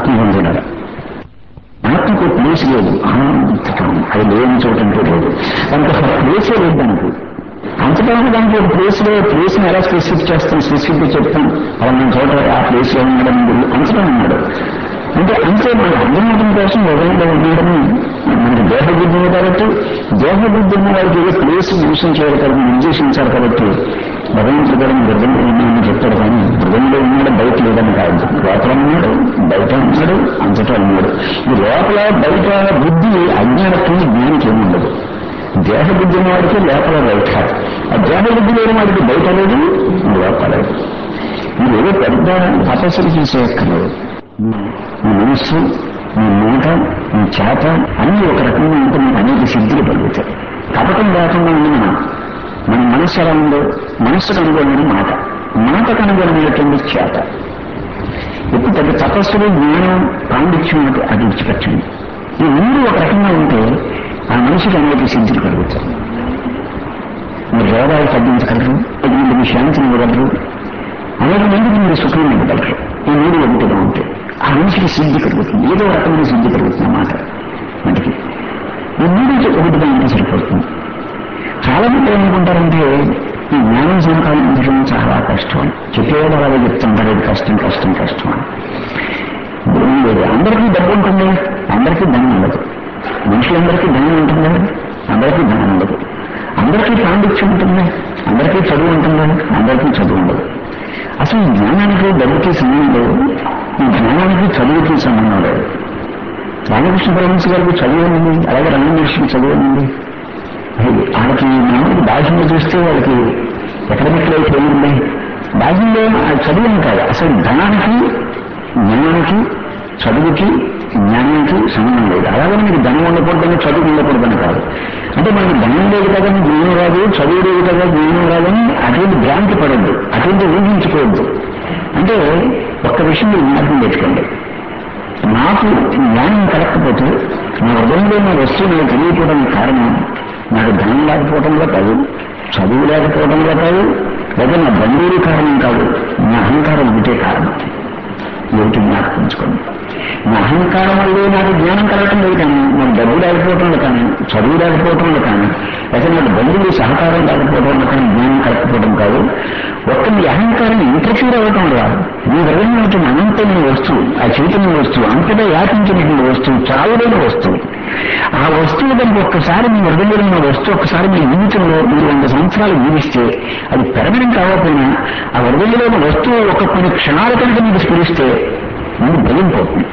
ఆత్మ పొందినారు ఆత్మకు ప్లేస్ లేదు అంతటా అది లేని చోట అంటూ లేదు దానికి అసలు ప్లేసే లేదు దానికి అంతటా దానికి ఒక ప్లేస్ లో ప్లేస్ ని ఎలా స్పెసిఫిక్ చేస్తాం స్పెసిఫిక్ చెప్తాం అలా మన చోట ఆ ప్లేస్ లో ఉన్నాడని వీళ్ళు అంతటా ఉన్నాడు అంటే అంతే మన అర్థమవడం కోసం హృదయంలో ఉన్నాడని మనకి దేహబుద్ధి ఉంది కాబట్టి దేహబుద్ధి ఉన్న వారికి ఏదో ప్లేస్ మెన్షన్ చేయాలి కాబట్టి నిర్దేశించాలి కాబట్టి భగవంతుడు కూడా హృదయంలో ఉన్నాడని చెప్తాడు కానీ హృదయంలో ఉన్నాడు బయట లేదని కాదు లోపల ఉన్నాడు బయట ఉన్నాడు అంతటా ఉన్నాడు ఈ లోపల బయట బుద్ధి అజ్ఞానత్వం జ్ఞానికి ఏమి ఉండదు దేహ బుద్ధి ఉన్న వాడికి లోపల బయట ఆ దేహ బుద్ధి లేని వాడికి బయట లేదు లోపల లేదు మీరు ఏదో పెద్ద తపస్సులు చేసేయక్కర్లేదు మీ మనస్సు మీ మాట మీ చేత అన్ని ఒక రకంగా ఉంటే మీకు అనేక సిద్ధులు కలుగుతాయి కపటం లేకుండా ఉంది మనం మన మనస్సు ఎలా ఉందో మనస్సుకు అనుగుణమైన మాట మాటకు అనుగుణమైనటువంటి చేత ఇప్పుడు పెద్ద తపస్సులు జ్ఞానం పాండిత్యం అంటే అది విడిచిపెట్టండి ఈ మూడు ఒక రకంగా ఉంటే ఆ మనిషికి అనేక సిద్ధులు కలుగుతాయి మీరు రోగాలు తగ్గించగలరు అనేక మంది శాంతిని ఇవ్వగలరు అనేక మందికి మీరు సుఖం ఇవ్వగలరు ఈ మూడు ఒకటిగా ఉంటే ఆ మనిషికి సిద్ధి కలుగుతుంది ఏదో రకమైన సిద్ధి కలుగుతుంది అన్నమాట మనకి ఈ మూడు ఒకటిగా ఉంటే సరిపోతుంది చాలా మంది ఏమనుకుంటారంటే ఈ జ్ఞానం సంపాదించడం చాలా కష్టం అని చెప్పేవాడు అలాగే చెప్తుంటారు ఇది కష్టం కష్టం కష్టం అని ఏం లేదు అందరికీ డబ్బు ఉంటుంది అందరికీ ధనం ఉండదు మనుషులందరికీ ధనం ఉంటుంది అందరికీ ధనం ఉండదు అందరికీ పాండిత్యం ఉంటుంది అందరికీ చదువు ఉంటుంది అందరికీ చదువు ఉండదు అసలు ఈ జ్ఞానానికి డబ్బుకి సంబంధం లేదు ఈ జ్ఞానానికి చదువుకి సంబంధం లేదు రామకృష్ణ పరమహంస గారికి చదువు ఉంది అలాగే రంగమహర్షికి చదువు ఉంది వాళ్ళకి మామూలు బాహ్యంలో చూస్తే వాళ్ళకి ఎకడమిక్ లైఫ్ ఏముంది బాహ్యంలో ఆ చదువు అని కాదు అసలు ధనానికి జ్ఞానానికి చదువుకి జ్ఞానానికి సంబంధం లేదు అలాగే మీకు ధనం ఉండకూడదని చదువు ఉండకూడదని కాదు అంటే మనకి ధనం లేదు కదా జ్ఞానం రాదు చదువు లేదు కదా జ్ఞానం రాదని అటువంటి భ్రాంతి పడద్దు అటువంటి ఊహించుకోవద్దు అంటే ఒక్క విషయం మీరు జ్ఞాపకం పెట్టుకోండి నాకు జ్ఞానం కలగకపోతే నా హృదయంలో నా వస్తువు నాకు తెలియకపోవడానికి కారణం నాకు ధనం లేకపోవడంలో కాదు చదువు లేకపోవడంలో కాదు లేదా నా బంధువులు కారణం కాదు నా అహంకారం ఒకటే కారణం ఏమిటి జ్ఞాపకించుకోండి నా అహంకారం వల్లే నాకు జ్ఞానం కలగటం లేదు కానీ నాకు డబ్బు లేకపోవటంలో కానీ చదువు లేకపోవటంలో కానీ లేదా నాకు బంధువులు సహకారం లేకపోవడంలో కానీ జ్ఞానం కలగకపోవడం కాదు ఒక్క మీ అహంకారం ఇంటర్ఫీర్ అవ్వటం రాదు మీ హృదయంలో ఉంటుంది అనంతమైన వస్తువు ఆ చైతన్య వస్తువు అంతటా వ్యాపించినటువంటి వస్తువు చావులేని వస్తువు ఆ వస్తువు దానికి ఒక్కసారి మీ హృదయంలో ఉన్న వస్తువు ఒక్కసారి మీ జీవితంలో మీరు వంద సంవత్సరాలు జీవిస్తే అది పెరగడం కాకపోయినా ఆ హృదయంలో ఉన్న వస్తువు ఒక కొన్ని క్షణాల కనుక మీకు స్ఫురిస్తే ముందు భయం పోతుంది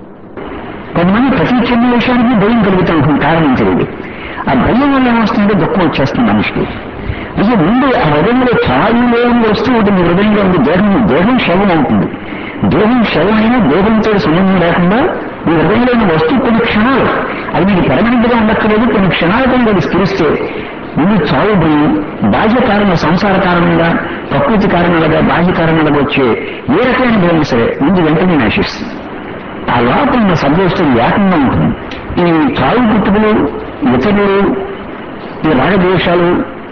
కొంతమంది ప్రతి చిన్న విషయానికి భయం కలుగుతూ ఉంటుంది కారణం తెలియదు ఆ భయం వల్ల ఏమొస్తుందంటే దుఃఖం వచ్చేస్తుంది మనిషికి అంటే ముందు ఆ హృదయంలో చాలు లేని వస్తువు ఉంటుంది హృదయంలో ఉంది దేహం దేహం శవం అవుతుంది దేహం శవమైనా దేహంతో సంబంధం లేకుండా మీ హృదయంలో ఉన్న వస్తువు కొన్ని క్షణాలు అది మీకు పెరగనిదిగా ఉండక్కర్లేదు కొన్ని క్షణాల కనుక అది స్ఫురిస్తే ముందు చావు భయం బాహ్య కారణం సంసార కారణంగా ప్రకృతి కారణాలుగా బాహ్య కారణాలుగా వచ్చే ఏ రకమైన భయం సరే ముందు వెంటనే నశిస్తుంది ఆ లోపల ఉన్న సబ్జెక్టు ఏకంగా ఉంటుంది ఈ చావు పుట్టుకలు ఇతరులు ఈ రాగద్వేషాలు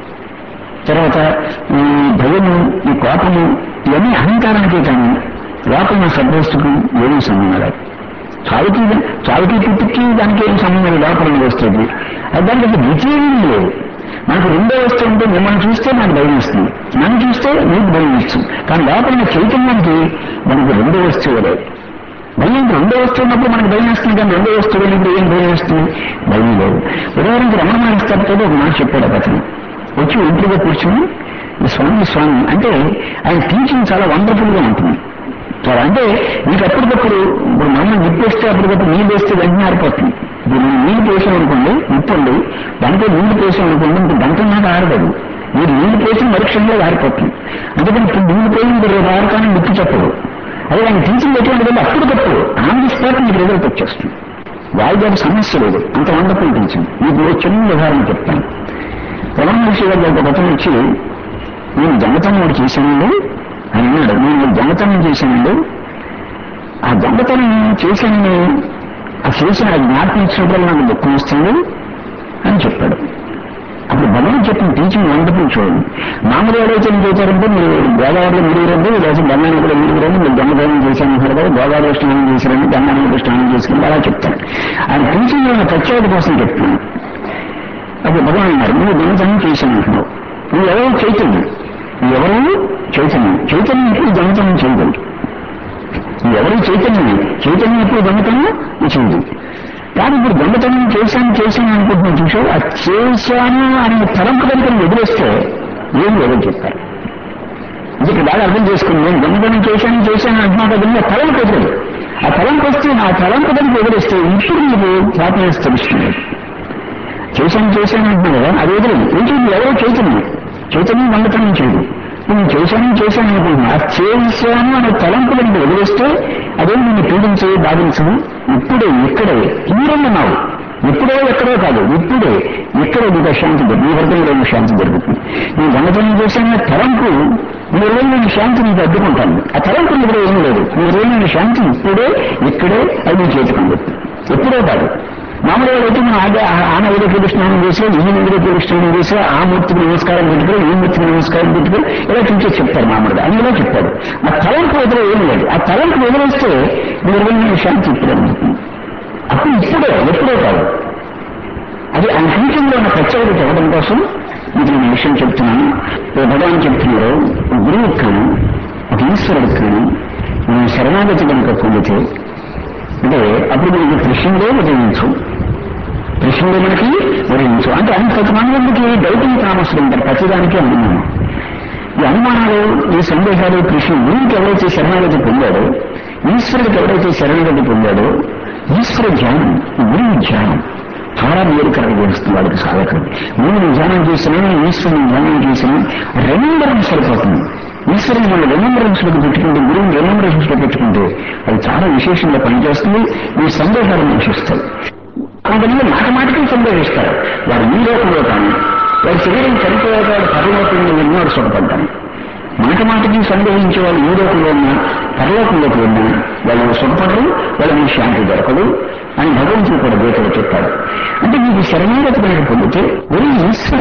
తర్వాత ఈ భయము ఈ కోపము ఇవన్నీ అహంకారానికే కానీ లోపల ఉన్న సద్వస్తుకు ఏమీ సంబంధం లేదు చావుకి చావుకి పుట్టుకి దానికి ఏం సంబంధం లేదు లోపల ఉన్న వస్తుంది అది దానికి అసలు ద్వితీయం లేదు మనకు రెండో వస్తువు ఉంటే మిమ్మల్ని చూస్తే నాకు భయం ఇస్తుంది నన్ను చూస్తే మీకు భయం ఇస్తుంది కానీ లోపల ఉన్న చైతన్యానికి మనకు రెండో వస్తువు లేదు భయం రెండో వస్తువు ఉన్నప్పుడు మనకు భయం వేస్తుంది కానీ రెండో వస్తువు వెళ్ళినప్పుడు ఏం భయం వేస్తుంది భయం లేదు ఉదాహరణకి రమణ మహర్షి గారితో ఒక మాట చెప్పాడు అతను వచ్చి ఒంటిగా కూర్చుని స్వామి స్వామి అంటే ఆయన టీచింగ్ చాలా వండర్ఫుల్ గా ఉంటుంది చాలా అంటే మీకు అప్పటికప్పుడు ఇప్పుడు మనం నిప్పేస్తే అప్పటికప్పుడు నీళ్ళు వేస్తే వెంటనే ఆరిపోతుంది ఇప్పుడు మనం నీళ్ళు పోసాం అనుకోండి నిప్పండి దాంట్లో నీళ్లు పోసాం అనుకోండి ఇంక గంట నాకు ఆరదదు మీరు నీళ్లు పోసిన మరుక్షణంలో ఆరిపోతుంది అందుకని ఇప్పుడు నీళ్లు పోయిన రేపు ఆరకాన్ని నిప్పు చెప్పదు అదే ఆయన టీచింగ్ ఎటువంటి వెళ్ళి అప్పటికప్పుడు ఆన్ ది స్పాట్ మీకు రిజల్ట్ వచ్చేస్తుంది వాయిదాలు సమస్య లేదు అంత వండర్ఫుల్ టీచింగ్ మీకు ఒక చిన్న ఉదాహరణ చెప్తాను రమణ మహర్షి గారు ఒక గతం వచ్చి నేను దొంగతనం చేశానండి అని అన్నాడు నేను దొంగతనం చేశానండి ఆ దొంగతనం చేశానని ఆ చేసిన ఆ జ్ఞాపకం ఇచ్చినప్పుడు నాకు దుఃఖం వస్తుంది అని చెప్పాడు అప్పుడు భగవాన్ చెప్పిన టీచింగ్ వండర్ఫుల్ చూడండి మామూలు ఆలోచన చేశారంటే మీరు గోదావరిలో మీరు రండి లేదా గంగాని కూడా మీరు రండి మీరు గంగదానం చేశానంటారు కదా గోదావరిలో స్నానం చేశారండి గంగాని కూడా స్నానం చేసుకుని అలా చెప్తారు ఆయన టీచింగ్ ఉన్న ప్రత్యేకత కోసం చెప్తున్నాను అప్పుడు భగవాన్ అన్నారు నువ్వు దొంగతనం చేశానంటున్నావు నువ్వు ఎవరు చైతన్యం నువ్వు ఎవరు చైతన్యం చైతన్యం ఇప్పుడు దొంగతనం చేయగలరు నువ్వు ఎవరు చైతన్యం చైతన్యం ఇప్పుడు దొంగతనం చేయదు కానీ ఇప్పుడు దొంగతనం చేశాను చేశాను అనుకుంటున్నాను చూసావు ఆ చేశాను అనే తలంపు కనుక నువ్వు వదిలేస్తే ఏం లేదో చెప్తారు ఇది ఇక్కడ బాగా అర్థం చేసుకుని నేను దొంగతనం చేశాను చేశాను అంటున్నా కదా ఆ తలంపు వదలదు ఆ తలంపు వస్తే ఆ తలంపు కనుక వదిలేస్తే ఇప్పుడు నీకు హ్యాపీనెస్ తెలుస్తుంది చేశాను చేశాను అంటున్నావు కదా అది వదిలేదు ఏంటి నువ్వు ఎవరో చైతన్యం చైతన్యం దొంగతనం చేయదు నేను చేశాను చేశాను అనుకుంటున్నా ఆ చేశాను అనే తలంపు కనుక వదిలేస్తే అదే నిన్ను పీడించే బాధించదు ఇప్పుడే ఇక్కడే తీరన్నావు ఇప్పుడే ఎక్కడో కాదు ఇప్పుడే ఇక్కడే నీకు శాంతి దొరుకుతుంది నీ హృదయంలో ఉన్న శాంతి దొరుకుతుంది నీ దొంగతనం చేసిన తలంపు నీ హృదయంలోని శాంతి నీకు అడ్డుకుంటాను ఆ తలంపు నీకు ఏం లేదు నీ హృదయంలోని శాంతి ఇప్పుడే ఇక్కడే అది నీ చేతికి ఎప్పుడో కాదు మామూలుగా అయితే మనం ఆగే ఆ నదిలోకి స్నానం చేసి ఈ నదిలోకి స్నానం చేసి ఆ మూర్తికి నమస్కారం పెట్టుకుని ఈ మూర్తికి నమస్కారం పెట్టుకుని ఇలా టీచర్ చెప్తారు మామూలుగా అందులో చెప్పాడు ఆ తలంపు వదిలే ఏం లేదు ఆ తలంపు వదిలేస్తే నిర్వహణ శాంతి ఇప్పుడే ఉంటుంది అప్పుడు ఇప్పుడే ఎప్పుడో కాదు అది ఆ టీచింగ్లో ఉన్న ప్రత్యేకత చెప్పడం కోసం మీకు నేను విషయం చెప్తున్నాను ఓ భగవాన్ చెప్తున్నారు ఒక గురువుకి కానీ ఒక ఈశ్వరుడికి కానీ మనం శరణాగతి కనుక పొందితే అంటే అప్పుడు మనకి కృష్ణుడే ఉదయించు కృష్ణుడే మనకి ఉదయించు అంటే అంత కొంతమందికి డౌటింగ్ తామసులు ఉంటారు ప్రతిదానికి అనుమానం ఈ అనుమానాలు ఈ సందేహాలు కృష్ణుడు గురువుకి ఎవరైతే శరణాగతి పొందాడో ఈశ్వరుడికి ఎవరైతే శరణాగతి పొందాడో ఈశ్వర ధ్యానం గురువు ధ్యానం చాలా మేలు కలగజేస్తుంది వాళ్ళకి సాధకుడు గురువుని ధ్యానం చేసినా ఈశ్వరుని ధ్యానం చేసినా రెండరం సరిపోతుంది ఈశ్వరుని మన రెమ్యూనరెన్స్లకు పెట్టుకుంటే గురువుని రెమ్యూనరెన్స్లో పెట్టుకుంటే అది చాలా విశేషంగా పనిచేస్తుంది మీ సందేహాలు నశిస్తాయి కొంతమంది మాట మాటకి సందేహిస్తారు వారు ఈ లోకంలో కానీ వారి శరీరం చనిపోయాక వాడు పరలోకంలో ఎన్నో సుఖపడ్డాను మాట మాటకి సందేహించే వాళ్ళు ఈ లోకంలో ఉన్నా పరలోకంలోకి ఉన్నా వాళ్ళు సుఖపడరు వాళ్ళకి శాంతి దొరకదు అని భగవంతుడు కూడా గీతలో చెప్పాడు అంటే మీకు శరణాగతి కనుక పొందితే వెరీ ఈశ్వర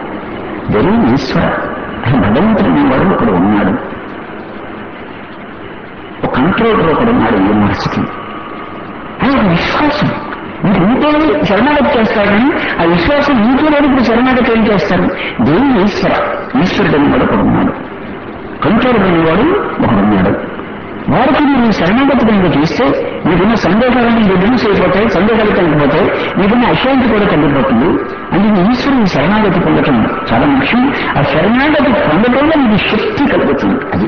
వెరీ ఈశ్వర అని భగవంతుడు మీ వాడు ఒకడు ఉన్నాడు ఒక కంట్రోలర్ ఒకడు ఉన్నాడు ఈ మనసుకి అది ఒక విశ్వాసం మీరు ఇంట్లో శరణాగతి చేస్తారని ఆ విశ్వాసం ఇంట్లో ఇప్పుడు శరణాగతి ఏం చేస్తారు దేవుని ఈశ్వర ఈశ్వరుడు అని వాడు ఒకడు ఉన్నాడు కంట్రోలర్ అనేవాడు ఒకడున్నాడు వారికి మీరు శరణాగతి కనుక చేస్తే మీకున్న సందేహాలన్నీ రిడ్యూస్ అయిపోతాయి సందేహాలు తగ్గిపోతాయి మీకున్న అశాంతి కూడా తగ్గిపోతుంది అంటే మీ ఈశ్వరుని శరణాగతి పొందటం చాలా ముఖ్యం ఆ శరణాగతి పొందటంలో మీకు శక్తి కలుగుతుంది అది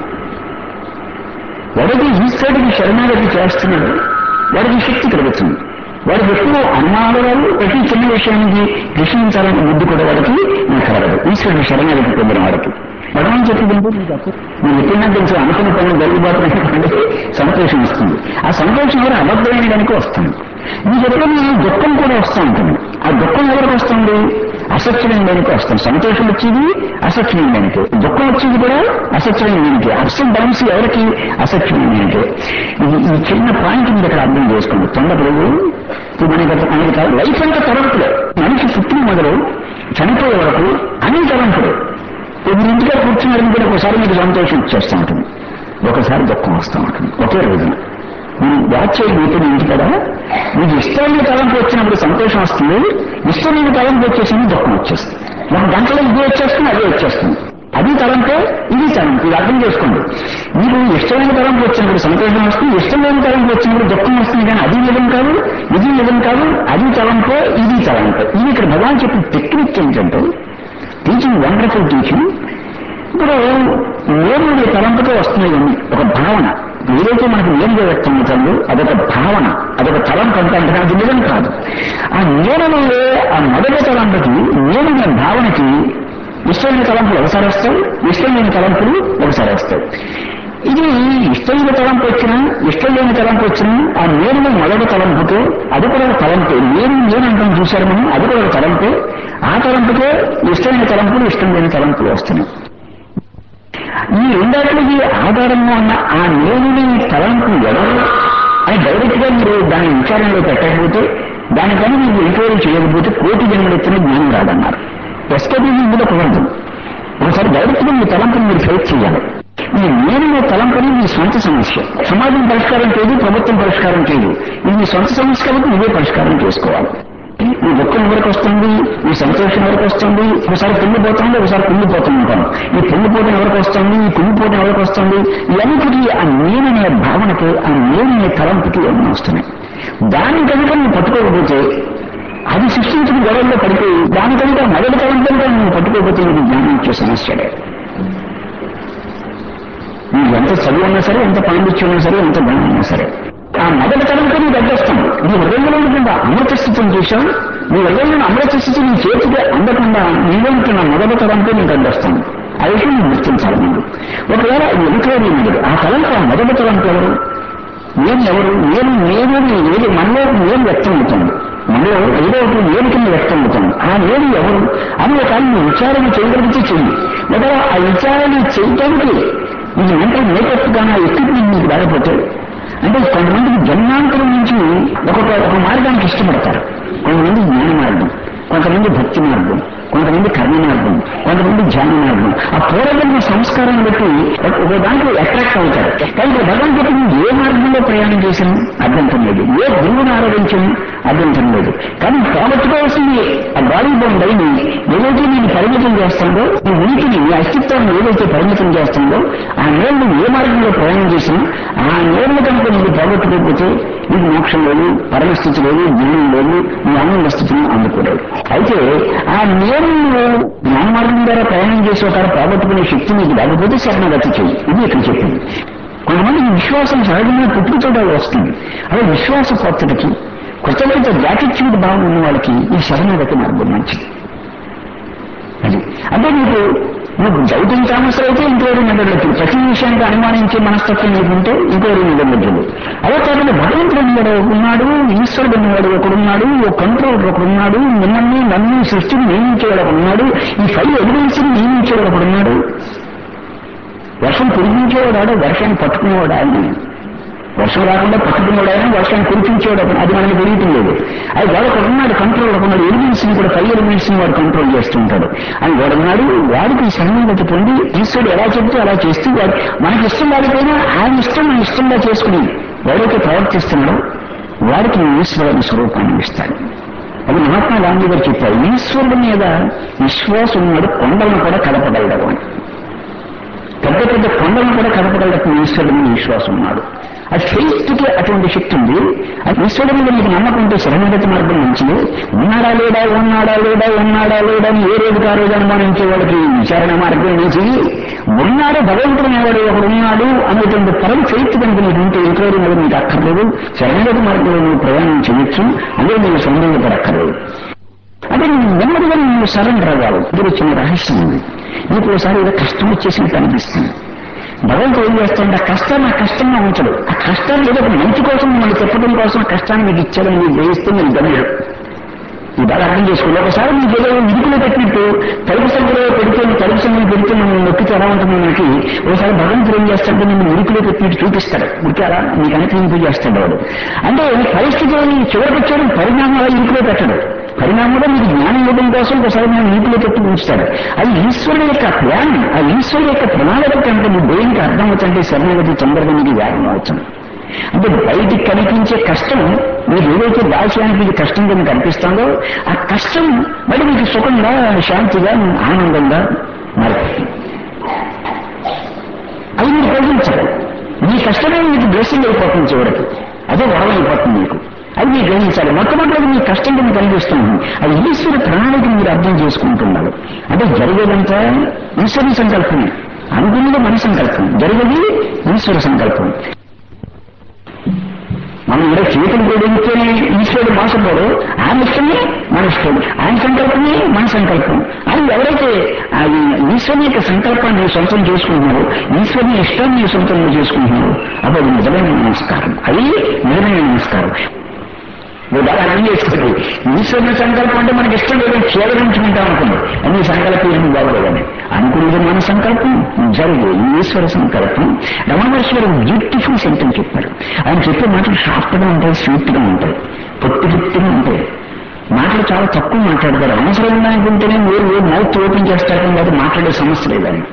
ఎవరైతే ఈశ్వరుడికి శరణాగతి చేస్తున్నాడో వాడికి శక్తి కలుగుతుంది వాడికి ఎక్కువ అనుమానాలు ప్రతి చిన్న విషయానికి ప్రశ్నించాలనే బుద్ధి కూడా వాడికి కలగదు ఈశ్వరుడు శరణాగతి పొందిన వాడికి భగవాన్ చెప్పిందంటే మీకు అప్పుడు మీరు ఎప్పుడైనా కొంచెం అనుకున్న పనులు జరుగుబాటునటువంటి సంతోషం ఇస్తుంది ఆ సంతోషం ఎవరు అబద్ధమైన కనుక వస్తుంది మీకు ఎప్పుడైనా దుఃఖం కూడా వస్తూ ఉంటుంది ఆ దుఃఖం ఎవరికి వస్తుంది అసత్యమైన దానికి వస్తుంది సంతోషం వచ్చేది అసత్యమైన దానికి దుఃఖం వచ్చేది కూడా అసత్యమైన దానికి అప్స్ అండ్ డౌన్స్ ఎవరికి అసత్యమైన దానికి ఇది ఈ చిన్న పాయింట్ మీద ఇక్కడ అర్థం చేసుకోండి తొందరపడదు ఇప్పుడు మనకి మనకి లైఫ్ అంతా తలంపులే మనిషి పుట్టిన మొదలు చనిపోయే వరకు అన్ని తలంపులే మీరు ఇంటిగా కూర్చున్నారని కూడా ఒకసారి మీకు సంతోషం వచ్చేస్తూ ఉంటుంది ఒకసారి దుఃఖం వస్తూ ఉంటుంది ఒకే రోజున మీరు వాచ్ చేయ మీతో ఇంటి కదా మీకు ఇష్టమైన తలంపు వచ్చినప్పుడు సంతోషం వస్తుంది ఇష్టమైన తలంపు వచ్చేసింది దుఃఖం వచ్చేస్తుంది ఒక గంటలో ఇది వచ్చేస్తుంది అదే వచ్చేస్తుంది అది తలంపే ఇది తలంపు ఇది అర్థం చేసుకోండి మీరు ఇష్టమైన తలంపు వచ్చినప్పుడు సంతోషం వస్తుంది ఇష్టమైన తలంపు వచ్చినప్పుడు దుఃఖం వస్తుంది కానీ అది నిజం కాదు ఇది నిజం కాదు అది తలంపే ఇది తలంపే ఇది ఇక్కడ భగవాన్ చెప్పిన టెక్నిక్ ఏంటంటే టీచింగ్ వండర్ఫుల్ టీచింగ్ ఇప్పుడు నేను అనే తలంపుతో వస్తున్నాయి అన్ని ఒక భావన ఏదైతే మనకు నేరుగా వ్యక్తం అవుతుందో అదొక భావన అదొక తలంపు అంటే అంటే అది నిజం కాదు ఆ నేనలో ఆ మొదటి తలంపుకి నేననే భావనకి ఇష్టమైన తలంపులు ఒకసారి వస్తాయి ఇష్టమైన తలంపులు ఒకసారి వస్తాయి ఇది ఇష్టమైన తలంపు వచ్చినా ఇష్టం లేని తలంపు వచ్చినా ఆ నేను మొదటి తలంపుతో అది కూడా ఒక తలంపే నేను నేను అంటాం చూశారు మనం అది కూడా ఒక తలంపే ఆ తలంపుకే ఇష్టమైన తలంపులు ఇష్టం లేని తలంపులు వస్తున్నాయి ఈ రెండాటికి ఆధారంగా ఉన్న ఆ నేనుని తలంపు ఎవరు అని డైరెక్ట్ గా మీరు దాని విచారణలో పెట్టకపోతే దానికని మీరు ఎంక్వైరీ చేయకపోతే కోటి జన్మలు ఎత్తున జ్ఞానం రాదన్నారు ఎస్కేపింగ్ ఇందులో కుదరదు ఒకసారి డైరెక్ట్గా మీ తలంపుని మీరు ఫేస్ చేయాలి మీ నేను తలంపుని మీ సొంత సమస్య సమాజం పరిష్కారం చేయదు ప్రభుత్వం పరిష్కారం చేయదు ఇది మీ సొంత సమస్య కాబట్టి నువ్వే పరిష్కారం చేసుకోవాలి నీ దుఃఖం ఎవరికి వస్తుంది నీ సంతోషం ఎవరికి వస్తుంది ఒకసారి పొంగిపోతుంది ఒకసారి కుంగిపోతూ ఉంటాం ఈ పొంగిపోవడం ఎవరికి వస్తుంది ఈ కుంగిపోవడం ఎవరికి వస్తుంది ఇవన్నిటికీ ఆ నేననే భావనకి ఆ నేననే తలంపుకి ఏమైనా వస్తున్నాయి దాన్ని కనుక నువ్వు పట్టుకోకపోతే అది సృష్టించిన గొడవల్లో పడిపోయి దాని కనుక మొదటి తలంపులతో నువ్వు పట్టుకోకపోతే ఇది జ్ఞానం ఇచ్చే సమస్యడే నీకు ఎంత చదువు ఉన్నా సరే ఎంత పాండిత్యం ఉన్నా సరే ఎంత జ్ఞానం ఉన్నా సరే ఆ మొదటి తరంతో నీకు అడ్డొస్తాం నీ హృదయంలో ఉండకుండా అమృత స్థితిని చూసాం నీ హృదయంలో అమృత స్థితి నీ చేతికి అందకుండా నీవేంటున్న మొదటి తరంతో నీకు అడ్డొస్తాం ఆ విషయం నువ్వు గుర్తించాలి ముందు ఒకవేళ ఎంక్వైరీ లేదు ఆ తలంతో ఆ మొదటి తలంతో ఎవరు నేను ఎవరు నేను నేను ఏది మనలో నేను వ్యక్తం అవుతుంది మనలో ఏదో ఒకటి నేను కింద వ్యక్తం అవుతుంది ఆ నేను ఎవరు అని ఒక నువ్వు విచారణ చేయగలిగితే చెయ్యి లేదా ఆ విచారణ చేయటానికి ఇది మెంటల్ మేకప్ గానే ఎక్విప్మెంట్ మీకు రాకపోతే అంటే కొంతమందికి జన్మాంతరం నుంచి ఒక్కొక్క ఒక మార్గానికి ఇష్టపడతారు కొంతమంది జ్ఞాన మార్గం కొంతమంది భక్తి మార్గం కొంతమంది కర్మ మార్గం కొంతమంది ధ్యాన మార్గం ఆ పూర్వజన్మ సంస్కారాన్ని బట్టి ఒక- ఒక దాంట్లో అట్రాక్ట్ అవుతారు కానీ ఇక్కడ భగవాన్ చెప్పింది ఏ మార్గంలో ప్రయాణం చేసాం అభ్యంతరం లేదు ఏ గురువుని ఆరాధించాం అభ్యంతరం లేదు కానీ పోగొట్టుకోవాల్సింది ఆ బాడీ బౌండ్ అయి ఏదైతే నేను పరిమితం చేస్తుందో ఈ ఉనికిని ఈ అస్తిత్వాన్ని ఏదైతే పరిమితం చేస్తుందో ఆ నేర్లు ఏ మార్గంలో ప్రయాణం చేసినా ఆ నేర్లు కనుక నీకు పోగొట్టుకోకపోతే నీకు మోక్షం లేదు పరమస్థితి లేదు జ్ఞానం లేదు నీ ఆనంద స్థితిని అందుకోలేదు అయితే ఆ నేర్లు జ్ఞాన మార్గం ద్వారా ప్రయాణం చేసే ఒక పోగొట్టుకునే శక్తి నీకు లేకపోతే శరణగతి చెయ్యి ఇది ఇక్కడ చెప్పింది కొంతమందికి విశ్వాసం సహజంగా పుట్టుకతో వస్తుంది అదే విశ్వాస కొత్తడికి కృతజ్ఞత గ్రాటిట్యూడ్ భావం ఉన్న వాళ్ళకి ఈ శరణగతి మార్గం మంచిది అది అంటే నీకు నువ్వు జౌతం తామసలు అయితే ఇంకోరు నిలబడలేదు ప్రతి విషయానికి అనుమానించే మనస్తత్వం నీకుంటే ఇంకోరు నిలబడలేదు అదే కాకుండా భగవంతుడు ఉన్నాడు ఒకడున్నాడు ఈశ్వరుడు ఉన్నవాడు ఒకడున్నాడు ఒక కంట్రోలర్ ఒకడున్నాడు మిమ్మల్ని నన్ను సృష్టిని నియమించేవాడు ఒకడున్నాడు ఈ ఫైవ్ ఎవిడెన్స్ నియమించేవాడు ఒకడున్నాడు వర్షం కురిపించేవాడు వర్షాన్ని పట్టుకునేవాడు ఆయన వర్షం రాకుండా పట్టుకున్నాడు ఆయన వర్షాన్ని కురిపించేవాడు ఒకడు. అది మనకి తెలియటం లేదు అది వాడు ఒకడు ఉన్నాడు కంట్రోల్ ఒకడు ఎలిమెంట్స్ ని కూడా ఫైవ్ ఎలిమెంట్స్ ని వాడు కంట్రోల్ చేస్తుంటాడు అని వాడు ఉన్నాడు వాడికి శరణాగతి పొంది ఈశ్వరుడు ఎలా చెప్తే అలా చేస్తూ వాడు మనకి ఇష్టం లేకపోయినా ఆయన ఇష్టం మన ఇష్టంగా చేసుకుని ఎవరైతే ప్రవర్తిస్తున్నాడో వాడికి ఈశ్వరుని స్వరూపాన్ని ఇస్తాడు అది మహాత్మా గాంధీ గారు చెప్పారు ఈశ్వరుడి మీద విశ్వాసం ఉన్నాడు కొండలను కూడా కలపగలడు అని పెద్ద పెద్ద కొండలను కూడా కలపగలటం ఈశ్వరుడి మీద విశ్వాసం ఉన్నాడు ఆ ఫెయిత్కి అటువంటి శక్తి ఉంది అది ఈశ్వరుడి మీద మీకు నమ్మకం ఉంటే శరణగతి మార్గం మంచిది ఉన్నాడా లేడా ఉన్నాడా లేడా ఉన్నాడా లేడా అని ఏ రోజు ఆ రోజు అనుమానించే వాళ్ళకి విచారణ మార్గం నుంచి ఉన్నాడు భగవంతుడు అనేవాడు ఒకడు ఉన్నాడు అనేటువంటి పరం ఫెయిత్ కనుక నీకు ఉంటే ఇంకోటి మీద మీకు అక్కర్లేదు శరణగతి మార్గంలో నువ్వు ప్రయాణం చేయొచ్చు అదే మీరు సందేహపడక్కర్లేదు అంటే నువ్వు నెమ్మదిగా నువ్వు సరెండర్ అవ్వాలి ఇది చిన్న రహస్యం ఉంది నీకు ఒకసారి ఏదో కష్టం వచ్చేసినట్టు అనిపిస్తుంది భగవంతుడు ఏం చేస్తాడంటే ఆ కష్టాన్ని ఆ కష్టంగా ఉంచడు ఆ కష్టాన్ని ఏదో ఒక మంచి కోసం మిమ్మల్ని చెప్పడం కోసం ఆ కష్టాన్ని మీకు ఇచ్చాడని మీకు గ్రహిస్తే మీరు గమ్యం ఇది బాగా అర్థం చేసుకోండి ఒకసారి మీకు ఏదో ఇరుకులో పెట్టినట్టు తలుపు సంఖ్యలో పెడితే తలుపు సంఖ్యలో పెడితే మనం నొక్కితే ఎలా ఉంటుంది మనకి ఒకసారి భగవంతుడు ఏం చేస్తాడంటే నేను ఇరుకులో పెట్టినట్టు చూపిస్తాడు ఉడికారా మీకు అనిపింపు చేస్తాడు వాడు అంటే పరిస్థితులని చివరికి వచ్చాడు పరిణామాలు ఇరుకులో పెట్టడు పరిణామంలో మీకు జ్ఞానం ఇవ్వడం కోసం ఒకసారి మనం నీటిలో పెట్టి ఉంచుతాడు అది ఈశ్వరుడు యొక్క ప్లాన్ ఆ ఈశ్వరుడు యొక్క ప్రణాళిక కంటే మీ దేనికి అర్థం అవుతుంటే శరణగతి తొందరగా మీకు వ్యాగం అవుతుంది అంటే బయటికి కనిపించే కష్టం మీకు ఏదైతే దాస్యానికి ఇది కష్టంగా మీకు అనిపిస్తుందో ఆ కష్టం మరి మీకు సుఖంగా శాంతిగా ఆనందంగా మారుతుంది అది మీరు గ్రహించాలి మీ కష్టమే మీకు బ్లెస్సింగ్ అయిపోతుంది చివరికి అదే వరం అయిపోతుంది మీకు అది మీరు గ్రహించాలి మొట్టమొదటి మీ కష్టం కింద కనిపిస్తుంది అది ఈశ్వర ప్రణాళికను మీరు అర్థం చేసుకుంటున్నారు అంటే జరిగేదంతా ఈశ్వరుని సంకల్పమే అనుకున్నది మన సంకల్పం జరిగేది ఈశ్వర సంకల్పం మనం ఇక్కడ చేతులు జోడించేనే ఈశ్వరుడు మోసపోడు ఆయన ఇష్టమే మన ఇష్టం ఆయన సంకల్పమే మన సంకల్పం అది ఎవరైతే అది ఈశ్వరుని యొక్క సంకల్పాన్ని నువ్వు సొంతం చేసుకుంటున్నారో ఈశ్వరుని ఇష్టాన్ని నువ్వు సొంతం నువ్వు చేసుకుంటున్నావు అప్పుడు అది నిజమైన నమస్కారం అది నిజమైన నమస్కారం నువ్వు బాగా అర్థం చేసుకోండి ఈశ్వరుని సంకల్పం అంటే మనకి ఇష్టం లేదని చేదరించుకుంటాం అనుకోండి అన్ని సంకల్పం ఏమి బాగోలేదని అనుకున్నది మన సంకల్పం జరిగే ఈశ్వర సంకల్పం రమణేశ్వరు బ్యూటిఫుల్ సెంటెన్స్ చెప్పారు ఆయన చెప్పే మాటలు షార్ప్గా ఉంటాయి స్వీట్గా ఉంటాయి పొట్టి పొట్టిగా ఉంటాయి మాటలు చాలా తక్కువ మాట్లాడతారు అవసరం ఉందనుకుంటేనే మీరు మీరు మౌత్ ఓపెన్ చేస్తారు కానీ లేదా మాట్లాడే సమస్య లేదని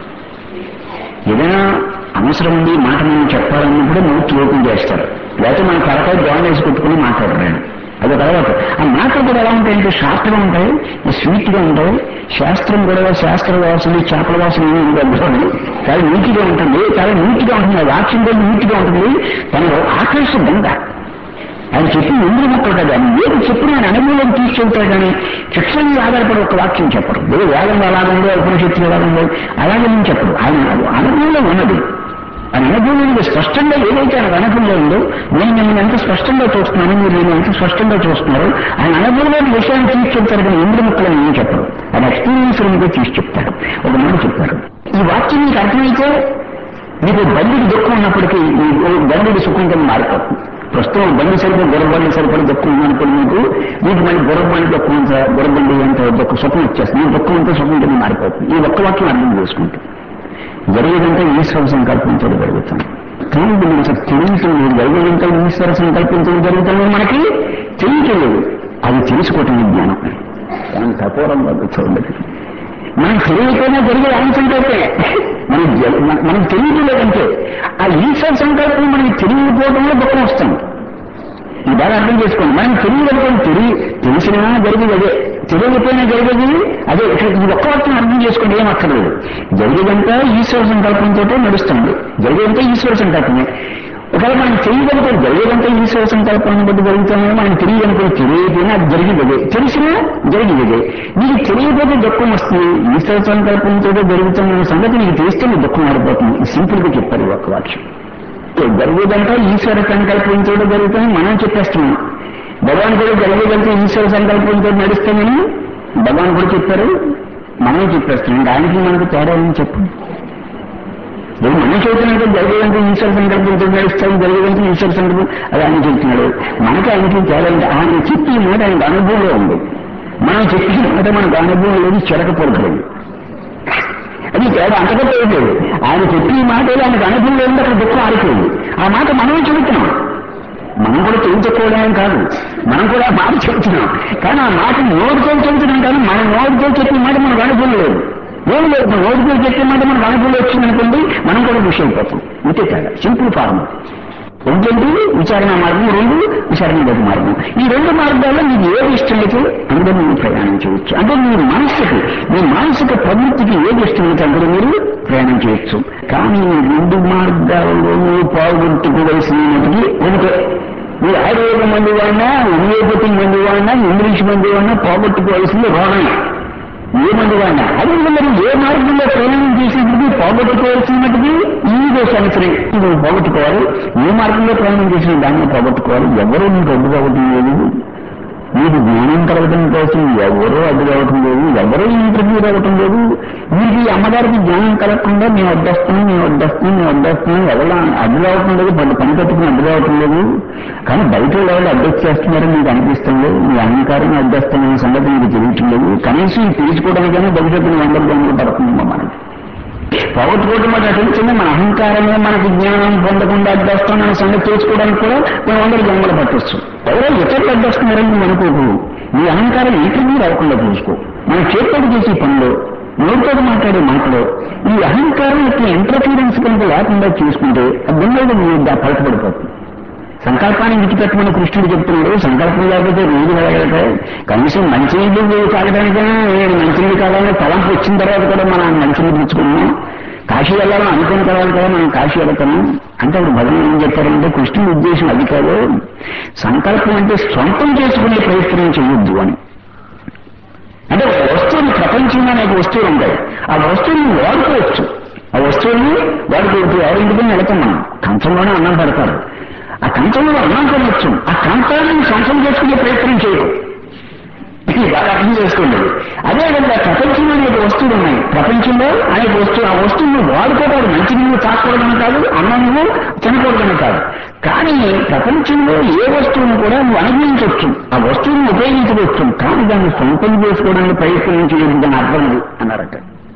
ఏదైనా అవసరం ఉంది మాట మనం చెప్పాలన్నప్పుడు మౌత్ ఓపెన్ చేస్తారు లేకపోతే మన తలకాయ గోడ వేసి కొట్టుకుని మాట్లాడరాడు అది తర్వాత ఆ మాటలు కూడా ఎలా ఉంటాయంటే షార్ట్గా ఉంటాయి స్వీట్గా ఉంటాయి శాస్త్రం కూడా శాస్త్ర వాసన చేపల వాసన ఏమి ఉండదు చాలా నీటిగా ఉంటుంది చాలా నీటిగా ఉంటుంది ఆ వాక్యం కూడా నీటిగా ఉంటుంది తన ఆకర్ష గంగ ఆయన చెప్పి ముందు మొక్కలు కదా ఆయన ఏది చెప్పిన ఆయన అనుభవం తీసుకెళ్తాడు కానీ శిక్షణ మీద ఆధారపడి ఒక వాక్యం చెప్పరు ఏదో వేదంలో అలాగుందో ఉపనిషత్తులు ఎలాగుందో అలాగే నేను చెప్పరు ఆయన అనుభవంలో ఉన్నది ఆయన అనుభవంలో స్పష్టంగా ఏదైతే ఆయన అనుభవంలో ఉందో నేను నేను ఎంత స్పష్టంగా చూస్తున్నాను మీరు నేను ఎంత స్పష్టంగా చూస్తున్నారు ఆయన అనుభవంలోని విషయాన్ని తీసుకెళ్తారు కానీ ఎందు ముక్కలు ఏం చెప్పరు ఆయన ఎక్స్పీరియన్స్ మీద తీసి చెప్తారు ఒక మాట చెప్పారు ఈ వాక్యం మీకు అర్థమైతే మీకు బండికి దుఃఖం ఉన్నప్పటికీ ఈ బండికి సుఖం కింద మారిపోతుంది ప్రస్తుతం బండి సరిపడి గుర్రబండి సరిపడి దుఃఖం ఉందనుకోండి మీకు మీకు మళ్ళీ గుర్రబండి దుఃఖం అంత గుర్రబండి అంత దుఃఖం సుఖం వచ్చేస్తుంది ఈ దుఃఖం అంతా సుఖం కింద మారిపోతుంది ఈ ఒక్క వాక్యం అర్థం చేసుకుంటాం జరిగేదంటే ఈశ్వర సంకల్పంతో జరుగుతుంది కానీ ఇది మనకు తెలియటం జరిగేదంటే ఈశ్వర సంకల్పంతో జరుగుతుంది మనకి తెలియట్లేదు అది తెలుసుకోవటం జ్ఞానం దాని కఠోరం వద్ద చూడండి మనం తెలియకపోయినా జరిగే ఆయన సంకల్పే మనం జ- మన- మనకు తెలియలేదంటే ఆ ఈశ్వర సంకల్పం మనకి తెలియకపోవడంలో దుఃఖం వస్తుంది ఈ బాగా అర్థం చేసుకోండి మనం తెలియకపోతే తెలియ తెలిసినా జరిగేది అదే తెలియకపోయినా జరిగేది అదే ఇది ఒక్క వాక్యం అర్థం చేసుకోండి ఏం అక్కర్లేదు జరిగేదంతా ఈశ్వర సంకల్పంతో నడుస్తుంది జరిగేదంతా ఈశ్వర సంకల్పమే ఒకవేళ మనం తెలియకపోతే జరిగేదంతా ఈశ్వర సంకల్పాన్ని బట్టి జరుగుతుందని మనం తెలియదనుకుని తెలియకపోయినా అది జరిగింది అదే తెలిసినా జరిగింది అదే నీకు తెలియకపోతే దుఃఖం వస్తుంది ఈశ్వర సంకల్పంతో జరుగుతున్న సంగతి నీకు తెలిస్తే నీ దుఃఖం ఆడిపోతుంది సింపుల్ గా చెప్పారు ఈ ఒక్క వాక్యం జరిగేదంతా ఈశ్వర సంకల్పంతో జరుగుతుంది మనం చెప్పేస్తున్నాం భగవాన్ కూడా జరిగేదంతా ఈశ్వర సంకల్పంతో నడుస్తామని భగవాన్ కూడా చెప్పారు మనం చెప్పేస్తున్నాం దానికి మనకు తేడా ఏం చెప్పు ఇప్పుడు మనం చెబుతున్నట్టు జరిగేదంతా ఈశ్వర సంకల్పంతో నడుస్తాం జరిగేదంతా ఈశ్వర సంకల్పం అది ఆయన చెప్తున్నాడు మనకి ఆయనకి తేడా ఉంది. ఆయన చెప్పి ఈ మాట ఆయనకు అనుభవంలో ఉంది మనం చెప్పిన మాట మనకు అనుభవం లేదు చెరకపోలేదు అది తేడా అంతకంటే ఏం లేదు ఆయన చెప్పిన ఈ మాట ఏదో ఆయనకు అనుభవం లేదు అక్కడ దుఃఖం ఆరిపోయింది ఆ మాట మనమే చెబుతున్నాం మనం కూడా తెలుసుకోవడం కాదు మనం కూడా ఆ మాట చెబుతున్నాం కానీ ఆ మాట నోటితో చెబుతున్నాం కానీ మన నోటితో చెప్పిన మాట మనకు అనుభవం లేదు ఏం లేదు మన నోటితో చెప్పిన మాట మనకు అనుభవం వచ్చిందనుకోండి మనం కూడా ఖుషి అయిపోతాం ఇంతే తేడా సింపుల్ ఫార్మ్ ఏంటంటే విచారణ మార్గం రెండు విచారణ గతి మార్గం ఈ రెండు మార్గాల్లో మీకు ఏది ఇష్టమైతే అందులో మీరు ప్రయాణం చేయొచ్చు అంటే మీ మనస్సుకి మీ మానసిక ప్రవృత్తికి ఏది ఇష్టమైతే అందులో మీరు ప్రయాణం చేయొచ్చు కానీ ఈ రెండు మార్గాల్లోనూ పాల్గొట్టుకోవలసినటికి ఒకటే మీరు ఆయుర్వేద మందు వాడినా హోమియోపతి మందు వాడినా ఇంగ్లీష్ మందు వాడినా పోగొట్టుకోవాల్సింది రోగమే ఏ మందు వాడినా అదే మరి ఏ మార్గంలో ప్రయాణం చేసినప్పటికీ పోగొట్టుకోవాల్సినట్టుగా ఈగో సంవత్సరం ఇది పోగొట్టుకోవాలి ఏ మార్గంలో ప్రయాణం చేసిన దాన్ని పోగొట్టుకోవాలి ఎవరూ మీకు అడ్డు కావటం లేదు మీకు జ్ఞానం కలగడం కోసం ఎవరో అడ్డు కావటం లేదు ఎవరో ఇంటర్వ్యూ రావటం లేదు మీకు ఈ అమ్మగారికి జ్ఞానం కలగకుండా మేము వడ్డేస్తున్నాం మేము వడ్డేస్తున్నాం మేము వడ్డేస్తున్నాం ఎవరు అడ్డు రావటం లేదు పని పని కట్టుకుని అడ్డు రావటం లేదు కానీ బయట వాళ్ళు అడ్జస్ట్ చేస్తున్నారని మీకు అనిపిస్తుంది మీ అహంకారం అడ్డేస్తున్న సంగతి మీకు తెలియటం లేదు కనీసం ఇది తెలుసుకోవడానికైనా భవిష్యత్తులో వందల గంటలు పడుతుందేమో మనకి పోగొట్టుకోవడం మాట తెలిసిందే మన అహంకారమే మనకి జ్ఞానం పొందకుండా అడ్డొస్తాం అనే సంగతి తెలుసుకోవడానికి కూడా కొన్ని వందల జన్మలు పట్టొచ్చు ఎవరో ఇతరులు అడ్డొస్తున్నారని నువ్వు అనుకోకు నీ అహంకారం ఇంటర్వ్యూ రాకుండా చూసుకో మన చేతితో చేసే పనులు నోటితో మాట్లాడే మాటలు ఈ అహంకారం యొక్క ఇంటర్ఫీరెన్స్ కనుక లేకుండా చూసుకుంటే అర్థంలో ఫలితపడిపోతుంది సంకల్పాన్ని విడిచిపెట్టమని కృష్ణుడు చెప్తున్నాడు సంకల్పం లేకపోతే రోజు వెళ్ళగలుగుతాయి కనీసం మంచినీళ్ళు తాగడానికైనా నేను మంచినీళ్ళు కావాలని తలంపు వచ్చిన తర్వాత కూడా మనం మంచినీళ్ళు తెచ్చుకున్నాం కాశీ వెళ్ళాలని అనుకున్న తర్వాత కూడా మనం కాశీ వెళ్తాము అంటే అప్పుడు భగవాన్ ఏం చెప్పారంటే కృష్ణుడి ఉద్దేశం అది కాదు సంకల్పం అంటే సొంతం చేసుకునే ప్రయత్నం చేయొద్దు అని అంటే ఒక వస్తువుని ప్రపంచంలో అనేక వస్తువులు ఉంటాయి ఆ వస్తువుని వాడుకోవచ్చు ఆ వస్తువుని వాడుకోవచ్చు ఎవరింటికి వెళతాం మనం కంచంలోనే అన్నం పెడతారు ఆ కంచంలో అన్నం తినవచ్చు ఆ కంచాన్ని సొంతం చేసుకునే ప్రయత్నం చేయరు ఇది బాగా అర్థం చేసుకోండి అదేవిధంగా ప్రపంచంలో అనేక వస్తువులు ఉన్నాయి ప్రపంచంలో అనేక వస్తువు ఆ వస్తువును వాడుకోవడం మంచి నీళ్ళు తాకూడదని కాదు అన్నం నువ్వు తినకూడదని కాదు కానీ ప్రపంచంలో ఏ వస్తువును కూడా నువ్వు అనుభవించవచ్చు ఆ వస్తువును ఉపయోగించవచ్చు కానీ దాన్ని సొంతం చేసుకోవడానికి ప్రయత్నం చేయదు దాని అర్థం ఉంది అన్నారట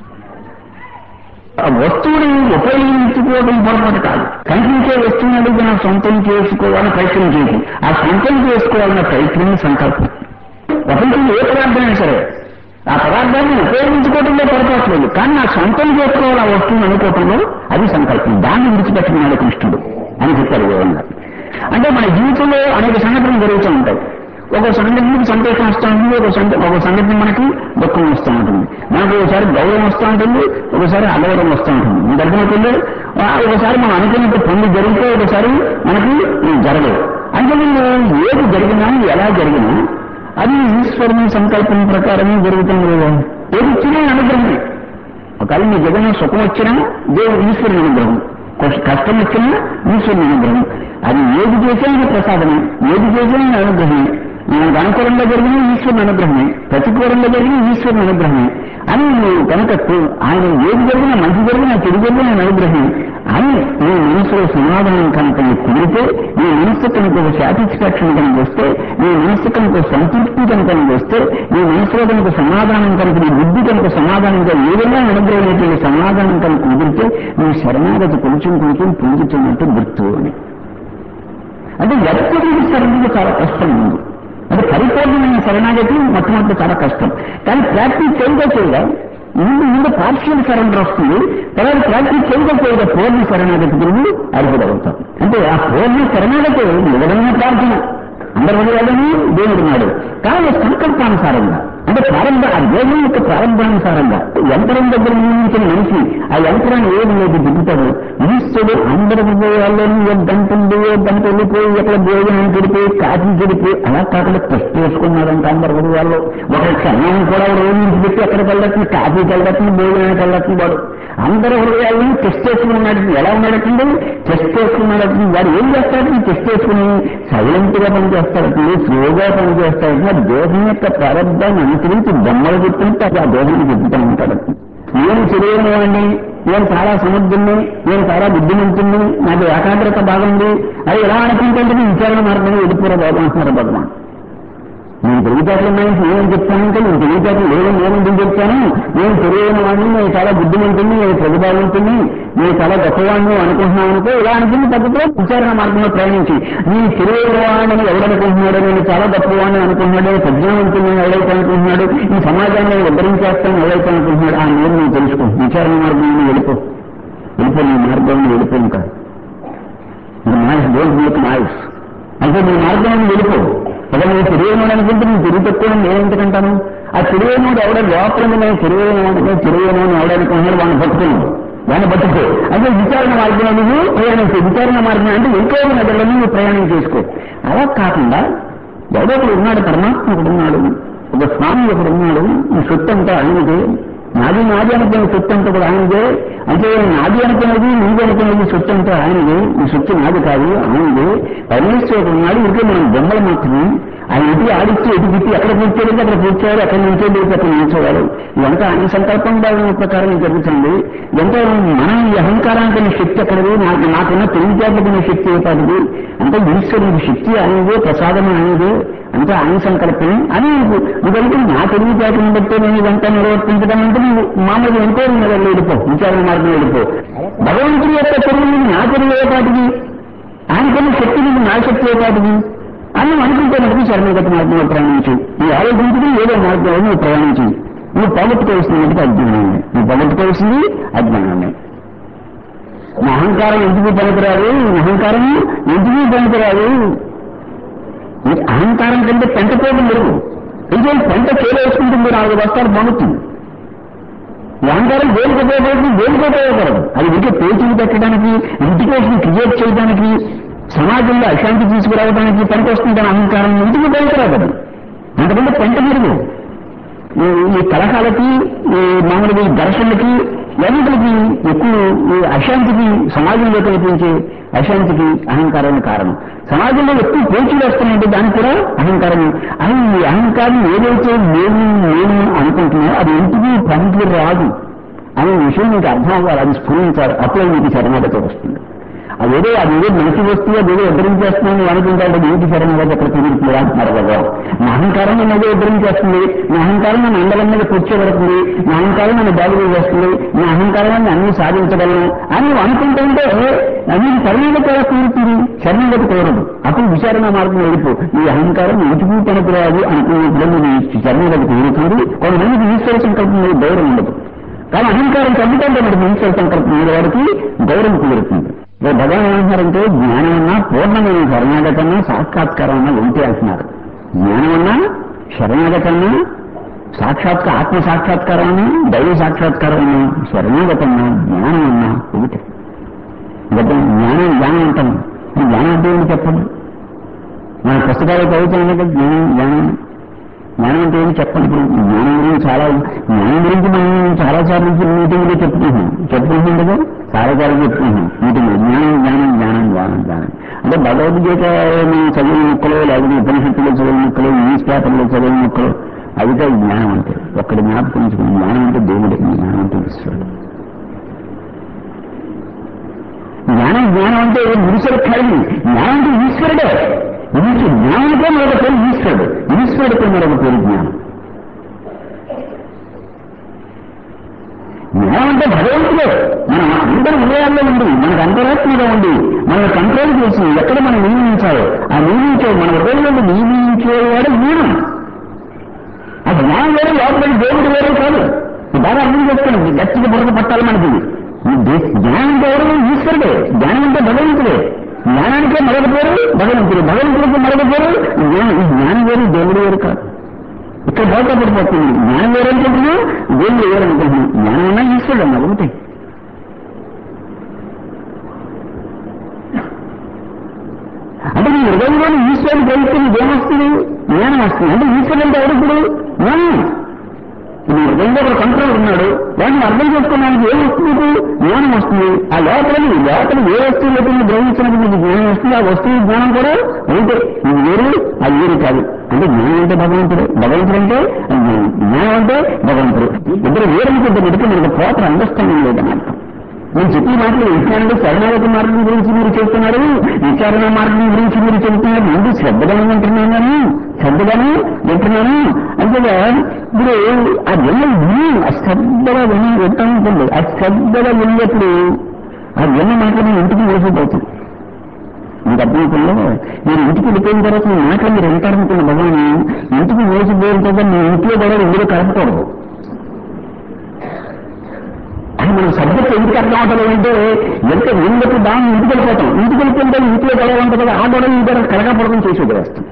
ఆ వస్తువుని ఉపయోగించుకోవడం పొరపాటు కాదు కనిపించే వస్తువుని మనం సొంతం చేసుకోవాలని ప్రయత్నం చేయదు ఆ సొంతం చేసుకోవాలన్న ప్రయత్నం సంకల్పం ప్రపంచంలో ఏ పదార్థమైనా సరే ఆ పదార్థాన్ని ఉపయోగించుకోవడంలో పొరపాట్లేదు కానీ నా సొంతం చేసుకోవాలి ఆ వస్తువుని అనుకోవటంలో అది సంకల్పం దాన్ని విడిచిపెట్టుకున్నాడు కృష్ణుడు అని చెప్పారు వివరంగా అంటే మన జీవితంలో అనేక సంఘటనలు జరుగుతూ ఉంటాయి ఒక సంఘటనకి సంతోషం వస్తూ ఉంటుంది ఒక సంఘ ఒక సంఘటన మనకి దుఃఖం వస్తూ ఉంటుంది మనకు ఒకసారి గౌరవం వస్తూ ఉంటుంది ఒకసారి అగౌరవం వస్తూ ఉంటుంది మీకు అర్థమవుతుంది ఆ, ఒకసారి మనం అనుకున్నట్టు పనులు జరిగితే ఒకసారి మనకి జరగదు అంటే నేను ఏది జరిగినా ఎలా జరిగినా అది ఈశ్వరుని సంకల్పం ప్రకారమే జరుగుతుంది కదా ఏది ఇచ్చినా అనుగ్రహమే ఒకవేళ మీ జగన్ సుఖం వచ్చినా దేవుడు ఈశ్వరుని అనుగ్రహం కష్ట- కష్టం వచ్చినా ఈశ్వరుని అనుగ్రహం అది ఏది చేసినా ప్రసాదమే ఏది చేసినా అనుగ్రహమే మనకు అనుకూలంగా జరిగిన ఈశ్వరుని అనుగ్రహమే ప్రతికూలంగా జరిగిన ఈశ్వరుని అనుగ్రహమే అని నువ్వు కనుక కు- ఆయన ఏది జరిగినా మంచి జరిగినా చెడు జరిగిన ఆయన అనుగ్రహమే అని నీ మనసులో సమాధానం కనుక నీకు కుదిరితే నీ మనసు కనుక ఒక సాటిస్ఫాక్షన్ కనుక వస్తే నీ మనసు కనుక ఒక సంతృప్తి కనుక నీకు వస్తే నీ మనసులో కనుక సమాధానం కనుక నీ బుద్ధి కనుక సమాధానంగా ఏదైనా అనుగ్రహించేటువంటి సమాధానం కనుక కుదిరితే నువ్వు శరణాగతి కొంచెం కొంచెం పొందుతున్నట్టు గుర్తు అని అంటే ఎప్పటికీ శరణాగతి చాలా కష్టం ఉంది అంటే పరిపూర్ణమైన శరణాగతి మొట్టమొదటి చాలా కష్టం కానీ ప్రాక్టీస్ చేయగా చేయగా ముందు ముందు పార్షియల్ సరెండర్ వస్తుంది తర్వాత ప్రాక్టీస్ చేయగా చేయగా పూర్ణ శరణాగతి గురించి అర్హుడవుతాం అంటే ఆ పూర్ణ శరణాగతి నిజమైన ప్రార్థన అందరి హృదయాలను దేవుడున్నాడు కానీ సంకల్పానుసారంగా అంటే ప్రారంభ ఆ దేవుని యొక్క ప్రారంభానుసారంగా యంత్రం దగ్గర నుంచి మనిషి ఆ యంత్రాన్ని ఏది లేదు దిగుతాడు ఈశ్వరుడు అందరి హృదయాల్లోనూ ఒక గంట ఉంది ఒక గంట వెళ్ళిపోయి ఎక్కడ భోజనం చెడిపోయి కాఫీ చెడిపోయి అలా కాకుండా టెస్ట్ చేసుకున్నాడంట అందరి హృదయాల్లో ఒక క్షణం కూడా రోజు నుంచి పెట్టి ఎక్కడికి వెళ్ళట్లేదు కాఫీకి వెళ్ళట్లేదు భోజనానికి వెళ్ళట్లేదు వాడు అందరి హృదయాలను టెస్ట్ చేసుకున్నాడు ఎలా ఉన్నాడటండి టెస్ట్ చేసుకున్నాడటండి వాడు ఏం చేస్తాడు టెస్ట్ చేసుకుని సైలెంట్ గా పనిచేస్తాడటండి స్లోగా పనిచేస్తాడటండి ఆ దేహం యొక్క ప్రారంభాన్ని అనుసరించి బొమ్మలు గుర్తుంటే అది ఆ దేహాన్ని చెప్తూ ఉంటాడు నేను తెలియని వాడిని నేను చాలా సముద్రుణ్ణి నేను చాలా బుద్ధిమంతుణ్ణి నాకు ఏకాగ్రత బాగుంది అది ఎలా అనుకుంటుంటే విచారణ మార్గంలో వెళ్ళిపోరా బాబు అంటున్నారు భగవాన్ నేను తెలివితేటలు ఉన్నాయి నేనేం చెప్తానంటే నేను తెలివితేటలు లేదని నేను ఎందుకు చెప్తాను నేను తెలియని వాడిని నేను చాలా బుద్ధిమంతుని నేను ప్రతిభావంతుని నేను చాలా గొప్పవాడిని అనుకుంటున్నాను అనుకో ఇలా అనుకున్న పద్ధతిలో విచారణ మార్గంలో ప్రయాణించి నేను తెలియని వాడిని ఎవడనుకుంటున్నాడు నేను చాలా గొప్పవాడిని అనుకుంటున్నాడు ప్రజ్ఞావంతుని ఎవరైతే అనుకుంటున్నాడు ఈ సమాజాన్ని ఉద్ధరించేస్తాను ఎవరైతే అనుకుంటున్నాడు ఆ నేను నువ్వు తెలుసుకో విచారణ మార్గంలో వెళ్ళిపో వెళ్ళిపో నీ మార్గంలో వెళ్ళిపో ఇంకా నాయిస్ డోంట్ మేక్ నాయిస్ అంటే నీ మార్గంలో వెళ్ళిపో అదే నేను తెలియనోడు అనుకుంటే నేను తిరిగి తక్కువ నేను ఎందుకంటాను ఆ తెలియనోడు ఎవడ లోపల నేను తెలియనోడు నేను తెలియనోడు ఎవడనుకుంటున్నాడు వాడిని పట్టుకున్నాడు దాన్ని పట్టుకో అదే విచారణ మార్గంలో నువ్వు ప్రయాణించు విచారణ మార్గం అంటే ఇంకో నదుల్లో నువ్వు ప్రయాణం చేసుకో అలా కాకుండా ఎవడో ఒకడు ఉన్నాడు పరమాత్మ ఒకడు ఉన్నాడు ఒక స్వామి ఒకడు ఉన్నాడు ఈ సొత్తు అంతా ఆయనదే నాది నాది అనుకునే సొత్తు అంతా కూడా ఆయనదే అంటే నాది అనుకునేది నీది అనుకునేది సొత్తు అంతా ఆయనదే ఈ సొత్తు నాది కాదు ఆయనదే పరమేశ్వరుడు ఉన్నాడు ఇంకే మనం బొమ్మలు మాత్రమే ఆయన ఇటు ఆడిచ్చి ఇటు తిట్టి ఎక్కడ కూర్చోలేదు అక్కడ కూర్చోవాలి అక్కడ నిల్చోలేదు అక్కడ నిల్చోవాలి ఇదంతా ఆయన సంకల్పం భావం ప్రకారం జరుగుతుంది ఎంతో మనం ఈ అహంకారానికి ఉన్న శక్తి ఎక్కడది నాకు నాకున్న తెలివితేటలకు ఉన్న శక్తి ఏ పాటిది అంటే ఈశ్వరుని శక్తి ఆయనదే ప్రసాదం ఆయనదే అంటే ఆయన సంకల్పం అని నువ్వు నువ్వంటే నా తెలివితేటను బట్టి నేను ఇదంతా నిర్వర్తించడం అంటే నువ్వు మామూలుగా ఎంతో మీద వెళ్ళిపో విచారణ మార్గం వెళ్ళిపో భగవంతుడి యొక్క తెలివి నా తెలివి ఏ పాటిది ఆయనకున్న శక్తి నీకు నా శక్తి ఏ పాటిది అని నువ్వు అనుకుంటే మటుకు శరణగతి మార్గంలో ప్రయాణించు నీ ఆలోచించుకుని ఏదో మార్గంలో నువ్వు ప్రయాణించు నువ్వు పోగొట్టుకోవాల్సింది మటుకు అజ్ఞానమే నువ్వు పోగొట్టుకోవాల్సింది అజ్ఞానమే నా అహంకారం ఎందుకు పనికిరాదు నా అహంకారం ఎందుకు పనికిరాదు ఈ అహంకారం కంటే పెంట పోవడం లేదు అయితే పెంట చేలు వేసుకుంటుంది నాలుగు బస్తాలు బాగుతుంది ఈ అహంకారం దేనికి ఉపయోగపడుతుంది దేనికి ఉపయోగపడదు అది ఇంకే పేచీలు పెట్టడానికి ఇంటికేషన్ క్రియేట్ చేయడానికి సమాజంలో అశాంతి తీసుకురావడానికి పనికొస్తుంది దాని అహంకారం ఇంటికి ఉపయోగపడదు అది అంతకంటే పెంట మెరుగు ఈ ఈ కలహాలకి ఈ మామూలుగా ఈ ఘర్షణలకి ఎన్నిటికి ఎక్కువ ఈ అశాంతికి సమాజంలో కనిపించే అశాంతికి అహంకారమే కారణం సమాజంలో ఎక్కువ పేచీలు వస్తున్నాయంటే దానికి కూడా అహంకారమే అని ఈ అహంకారం ఏదైతే నేను నేను అనుకుంటున్నానో అది ఇంటికి పనికి రాదు అనే విషయం మీకు అర్థం అవ్వాలి అది స్ఫురించాలి అప్పుడే మీకు శరణాగతి వస్తుంది అదేదో అదేదో మంచి వస్తువు అదేదో ఉద్ధరించేస్తున్నాను నువ్వు అనుకుంటాడు ఏంటి శరణాగతి ఎక్కడ కుదురుతుంది అంటున్నారు కదా నా అహంకారం నన్ను అదే ఉద్ధరించేస్తుంది నా అహంకారం నన్ను అందరం మీద కూర్చోబెడుతుంది నా అహంకారం నన్ను బాగు చేస్తుంది నా అహంకారాన్ని అన్ని సాధించగలను అని నువ్వు అనుకుంటుంటే అది శరణాగతి ఎలా కుదురుతుంది శరణాగతి కోరదు అప్పుడు విచారణ మార్గం వెళ్ళిపో ఈ అహంకారం ఇంటికి పనికిరాదు అనుకున్నప్పుడు నువ్వు శరణాగతి కుదురుతుంది కొంతమందికి ఈశ్వర సంకల్పం మీద గౌరవం ఉండదు కానీ అహంకారం కమ్ముకుంటే మనకి ఈశ్వర సంకల్పం మీద వాడికి గౌరవం కుదురుతుంది ఓ భగవాన్ ఏమంటున్నారంటే జ్ఞానం అన్నా పూర్ణమైన శరణాగతన్నా సాక్షాత్కారం అన్నా ఉంటే అంటున్నారు జ్ఞానం అన్నా శరణాగతన్నా సాక్షాత్క ఆత్మ సాక్షాత్కారం అన్నా దైవ సాక్షాత్కారం అన్నా శరణాగతన్నా జ్ఞానం అన్నా ఒకటి గతం జ్ఞానం జ్ఞానం అంటాం ఈ జ్ఞానం అంటే ఏంటి చెప్పండి మన పుస్తకాలు చదువుతాం కదా జ్ఞానం జ్ఞానం జ్ఞానం అంటే ఏంటి చెప్పండి ఇప్పుడు జ్ఞానం గురించి చాలా జ్ఞానం గురించి మనం చాలా సార్లు మీటింగ్లో చెప్పుకుంటున్నాం చెప్పుకుంటున్నాం కదా చాలా సార్లు చెప్పుకుంటున్నాం మీటింగ్లో జ్ఞానం జ్ఞానం జ్ఞానం జ్ఞానం జ్ఞానం అంటే భగవద్గీత మనం చదివిన ముక్కలు లేకపోతే ఉపనిషత్తులో చదివిన ముక్కలు న్యూస్ పేపర్లో చదివిన ముక్కలు అది కాదు జ్ఞానం అంటే ఒక్కడి జ్ఞాపకం ఉంచుకుని జ్ఞానం అంటే దేవుడే జ్ఞానం అంటే ఈశ్వరుడు జ్ఞానం జ్ఞానం అంటే మనుషులు కలిగి జ్ఞానం అంటే ఈశ్వరుడే ఈశ్వరు జ్ఞానంతో మరొక పేరు ఈశ్వరుడు ఈశ్వరుడితో మరొక పేరు జ్ఞానం జ్ఞానం అంటే భగవంతుడే మనం అందరి హృదయాల్లో ఉండి మనకు అంతరాత్మగా ఉండి మనల్ని కంట్రోల్ చేసి ఎక్కడ మనం నియమించాలో ఆ నియమించే మన హృదయంలో నియమించేవాడు జ్ఞానం ఆ జ్ఞానం వేరే లోపల దేవుడు వేరే కాదు ఇది బాగా అర్థం చేసుకోండి గట్టిగా బుర్ర పట్టాలి మనకి ఈ దే- జ్ఞానం అంటే ఎవరు ఈశ్వరుడే జ్ఞానం అంటే భగవంతుడే జ్ఞానానికే మరొక పేరు భగవంతుడు భగవంతుడికి మరొక పేరు జ్ఞానం ఈ జ్ఞానం వేరు దేవుడు వేరు కాదు ఇక్కడ బయటపడిపోతుంది జ్ఞానం వేరు అనుకుంటున్నా దేవుడు వేరు అనుకుంటున్నా జ్ఞానం అన్నా ఈశ్వరుడు అన్నా ఒకటి అంటే నీ హృదయంలోని ఈశ్వరుడు గ్రహిస్తే నీకేమొస్తుంది జ్ఞానం వస్తుంది అంటే ఈశ్వరుడు అంటే ఎవరు ఇప్పుడు జ్ఞానం నీ హృదయంలో ఒక కంట్రోల్ ఉన్నాడు దాన్ని అర్థం చేసుకోవడానికి ఏం వస్తుంది నీకు జ్ఞానం వస్తుంది ఆ లోపల నీ లోపల ఏ వస్తువు లోపల నువ్వు గ్రహించినప్పుడు నీకు జ్ఞానం వస్తుంది ఆ వస్తువు జ్ఞానం కూడా ఉంటే ఇది వేరు అది వేరు కాదు అంటే జ్ఞానం అంటే భగవంతుడు భగవంతుడు అంటే జ్ఞానం జ్ఞానం అంటే భగవంతుడు ఇద్దరు వేరనుకుంటే మనకి మనకు ప్రాపర్ అండర్స్టాండింగ్ లేదని అర్థం నేను చెప్పిన మాటలు విజ్ఞానంలో శరణాగతి మార్గం గురించి మీరు చెప్తున్నారు విచారణ మార్గం గురించి మీరు చెబుతున్నారు ముందు శ్రద్ధగానే వింటున్నాను కానీ శ్రద్ధగానే వింటున్నాను అంటే ఇప్పుడు ఆ విన్న విని ఆ శ్రద్ధగా విని వింటూ ఉంటుంది ఆ శ్రద్ధగా విన్నప్పుడు ఆ విన్న మాటలు ఇంటికి మోసపోతుంది మీకు అర్థమవుతుందో మీరు ఇంటికి వెళ్ళిపోయిన తర్వాత మీ మాటలు మీరు వింటారనుకున్న భగవాన్ ఇంటికి మోసపోయిన తర్వాత మీ ఇంట్లో కూడా ఇందులో కలపకూడదు అని మనం సబ్జెక్ట్ ఎందుకు అర్థం అవటం అంటే ఎంత ఎందుకు దాన్ని ఇంటికి వెళ్ళిపోతాం ఇంటికి వెళ్ళిపోతే ఇంట్లో గొడవ ఉంటుంది కదా ఆ గొడవ ఈ గొడవ కలగపడడం చేసి వదిలేస్తాం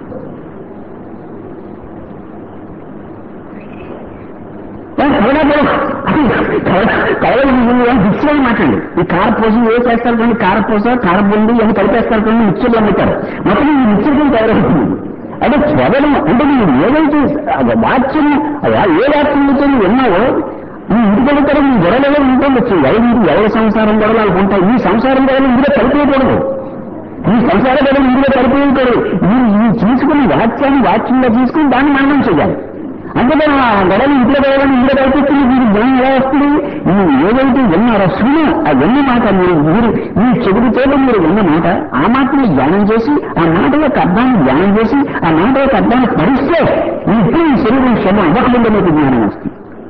మిక్చర్ మాట్లాడి ఈ కారపూస ఏ చేస్తారు కానీ కారపూస కారబొండి అని కలిపేస్తారు కానీ మిక్చర్లు అమ్ముతారు మొత్తం ఈ మిక్చర్ తయారవుతుంది అంటే కేవలం అంటే మీరు ఏదైతే వాచ్యం ఏ వాచ్యం అయితే నువ్వు విన్నావో ఈ ఇంటికి వెళ్తారు మీ గొడవలో ఉంటుండొచ్చు ఎవరి ఎవరి సంసారం గొడవలు వాళ్ళకు ఉంటాయి ఈ సంసారం గొడవలు ఇందులో కలిపేయకూడదు ఈ సంసార గొడవలు ఇందులో కలిపేయకూడదు మీరు ఈ తీసుకుని వాక్యాన్ని వాక్యంగా తీసుకుని దాన్ని మననం చేయాలి అంతేకాని ఆ గొడవ ఇంట్లో గొడవలు ఇందులో కల్పిస్తుంది మీరు జ్ఞానం ఎలా వస్తుంది మీరు ఏదైతే విన్నారో సుని ఆ విన్న మాట మీరు మీరు మీ చెబుతూ మీరు విన్న మాట ఆ మాటని ధ్యానం చేసి ఆ మాట యొక్క అర్థాన్ని ధ్యానం చేసి ఆ మాట యొక్క అర్థాన్ని భరిస్తే మీ ఇప్పుడు ఈ శరీరం శ్రమ అవ్వకుండా మీకు జ్ఞానం వస్తుంది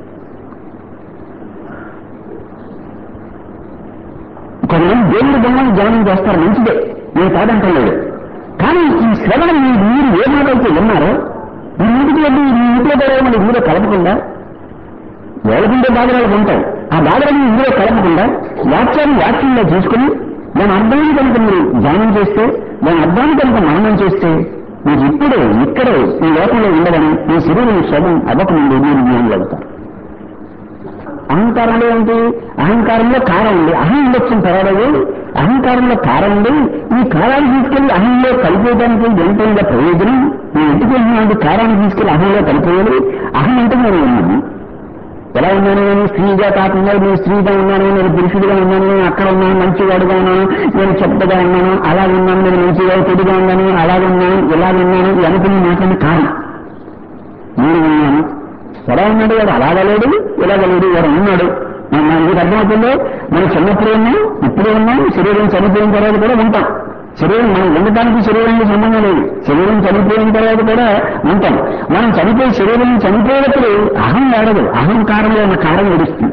కొంతమంది దేవుడి బొమ్మను ధ్యానం చేస్తారు మంచిదే నేను కాదంటలేదు కానీ ఈ శ్రవణ మీరు మీరు ఏ మాటైతే విన్నారో మీ ఇంటికి వెళ్ళి మీ ఇంట్లో గొడవ మన ఇందులో కలపకుండా ఎవరికుంటే బాధలు ఉంటాయి ఆ బాధలను ఇందులో కలపకుండా వాక్యాన్ని వాక్యంలో చూసుకుని దాని అర్థాన్ని కనుక మీరు ధ్యానం చేస్తే దాని అర్థాన్ని కనుక మననం చేస్తే మీకు ఇప్పుడే ఇక్కడే ఈ లోకంలో ఉండదని మీ శరీరం శ్రమం అవ్వకముందు మీరు జ్ఞానులు అవుతారు అహంకారంలో ఏంటి అహంకారంలో కారం ఉంది అహం ఉండొచ్చిన పర్వాలేదు అహంకారంలో కారం ఉంది ఈ కారాన్ని తీసుకెళ్లి అహంలో కలిపేయడానికి ఎంతైందా ప్రయోజనం నేను ఇంటికి వెళ్ళినటువంటి కారాన్ని తీసుకెళ్లి అహంలో కలిపేయాలి అహం అంటే నేను ఉన్నాను ఎలా ఉన్నాను నేను స్త్రీగా కాకుండా నేను స్త్రీగా ఉన్నాను నేను పురుషుడిగా ఉన్నాను నేను అక్కడ ఉన్నాను మంచివాడుగా ఉన్నాను నేను చెడ్డగా ఉన్నాను అలా ఉన్నాను నేను మంచిగా చెడుగా ఉన్నాను అలాగే ఉన్నాను ఇలా ఉన్నాను ఇది అనుకుని మాట్లాడి కాదు నేను ఉన్నాను ఎలా ఉన్నాడు వాడు అలాగ లేడు ఇలాగ లేడు వాడు ఉన్నాడు మన- మనకి అర్థమవుతుందో మనం చిన్నప్పుడు ఉన్నాం ఇప్పుడు ఉన్నాం శరీరం చనిపోయిన తర్వాత కూడా ఉంటాం శరీరం మనం ఉండటానికి శరీరానికి సంబంధం లేదు శరీరం చనిపోయిన తర్వాత కూడా ఉంటాం మనం చనిపోయి శరీరం చనిపోయినప్పుడు అహం ఏడదు అహంకారంలో ఉన్న కారం ఏడుస్తుంది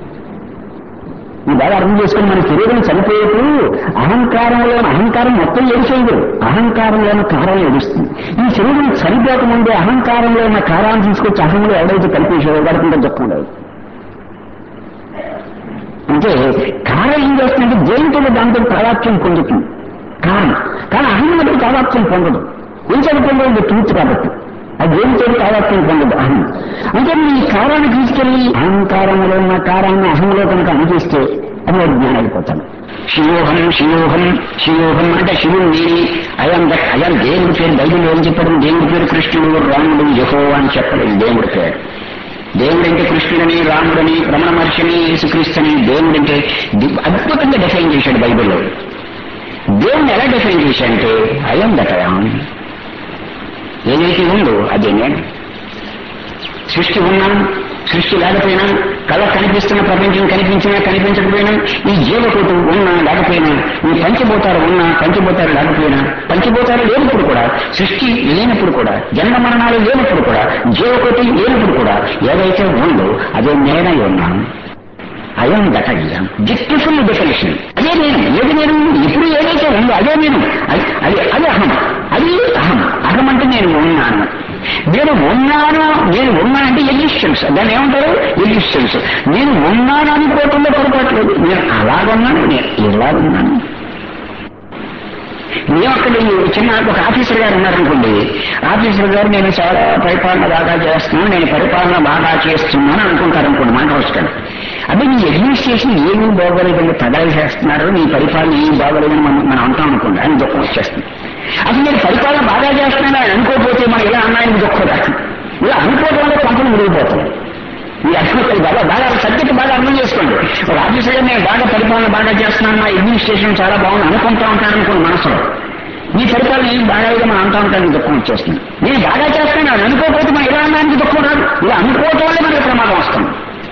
ఈ బాగా అర్థం చేసుకుని మన శరీరం చనిపోయేప్పుడు అహంకారంలో అహంకారం మొత్తం ఏడిచేయదు అహంకారంలో ఉన్న కారం ఏడుస్తుంది ఈ శరీరం చనిపోకముందే అహంకారంలో ఉన్న కారాన్ని తీసుకొచ్చి అహంలో ఎవడైతే కల్పించాడో వాడికి ఇంకా దుఃఖం లేదు అంటే కారం ఏం చేస్తుందంటే దేనితో దాంతో తాదాత్యం పొందుతుంది కారణం కానీ అహం మటుకు తాదాత్యం పొందదు ఏం చనిపోయిందో ట్రూత్ కాబట్టి అది దేనితో తాదాత్యం పొందదు అహం అంటే ఈ కారాన్ని తీసుకెళ్లి అహంకారంలో ఉన్న కారాన్ని అహంలో కనుక అనుచిస్తే అది వాడు జ్ఞానం అయిపోతాడు శివోహం శివోహం శివోహం అంటే శివుడు నేని అయం దట్ అయం దేవుడి పేరు బైబిల్ ఏం చెప్పడం దేవుడి పేరు కృష్ణుడు రాముడు యహో అని చెప్పలేదు దేవుడి పేరు దేవుడంటే కృష్ణుడని రాముడని రమణ మహర్షిని యేసుక్రీస్తుని దేవుడంటే ది- అద్భుతంగా డిఫైన్ చేశాడు బైబిల్లో దేవుణ్ణి ఎలా డిఫైన్ చేశాడంటే అయం దటయం ఏదైతే ఉందో అదే నేను సృష్టి ఉన్నా సృష్టి లేకపోయినా కళ కనిపిస్తున్న ప్రపంచం కనిపించినా కనిపించకపోయినా ఈ జీవకోటు ఉన్నా లేకపోయినా ఈ పంచభూతాలు ఉన్నా పంచభూతాలు లేకపోయినా పంచభూతాలు లేనప్పుడు కూడా సృష్టి లేనప్పుడు కూడా జన్మ మరణాలు లేనప్పుడు కూడా జీవకోటి లేనప్పుడు కూడా ఏదైతే ఉందో అదే నేనై ఉన్నాను అయం దటయ్యం బ్యూటిఫుల్ డెఫినేషన్ అదే నేను ఏది నేను ఇప్పుడు ఏదైతే ఉందో అదే నేను అది అది అది అహం అది అహం అహం అంటే నేను ఉన్నాను నేను ఉన్నాను నేను ఉన్నానంటే ఎగ్జిస్టెన్స్ దాన్ని ఏమంటారు ఎగ్జిస్టెన్స్ నేను ఉన్నాను అనుకోవటంలో పొరపాట్లేదు నేను అలాగున్నాను నేను ఇలాగున్నాను మేము అక్కడ ఈ చిన్న ఒక ఆఫీసర్ గారు ఉన్నారనుకోండి ఆఫీసర్ గారు నేను చాలా పరిపాలన బాగా చేస్తున్నాను నేను పరిపాలన బాగా చేస్తున్నాను అనుకుంటారు అనుకోండి మాట వస్తాను అదే మీ అడ్మినిస్ట్రేషన్ ఏమీ బాగోలేదండి తగలే చేస్తున్నారు నీ పరిపాలన ఏం బాగోలేదని మనం మనం అంటాం అనుకోండి అని దుఃఖం వచ్చేస్తుంది అసలు నేను పరిపాలన బాగా చేస్తున్నాను అని అనుకోకపోతే మనం ఇలా అన్నాయని దుఃఖం రాదు ఇలా అనుకోవడం వల్ల పంపలు మురిగిపోతుంది ఈ అర్థం బాగా బాగా సబ్జెక్ట్ బాగా అర్థం చేసుకోండి ఒక ఆఫీసర్గా నేను బాగా పరిపాలన బాగా చేస్తున్నాను నా అడ్మినిస్ట్రేషన్ చాలా బాగుంది అనుకుంటా ఉంటాను అనుకోండి మనసులో నీ పరిపాలన ఏం బాగా అయితే మనం అంటా ఉంటానికి దుఃఖం వచ్చేస్తుంది నేను బాగా చేస్తాను అని అనుకోకపోతే మనం ఇలా అనడానికి దుఃఖం రాదు ఇలా అనుకోవటం వల్ల మనకి ప్రమాదం వస్తుంది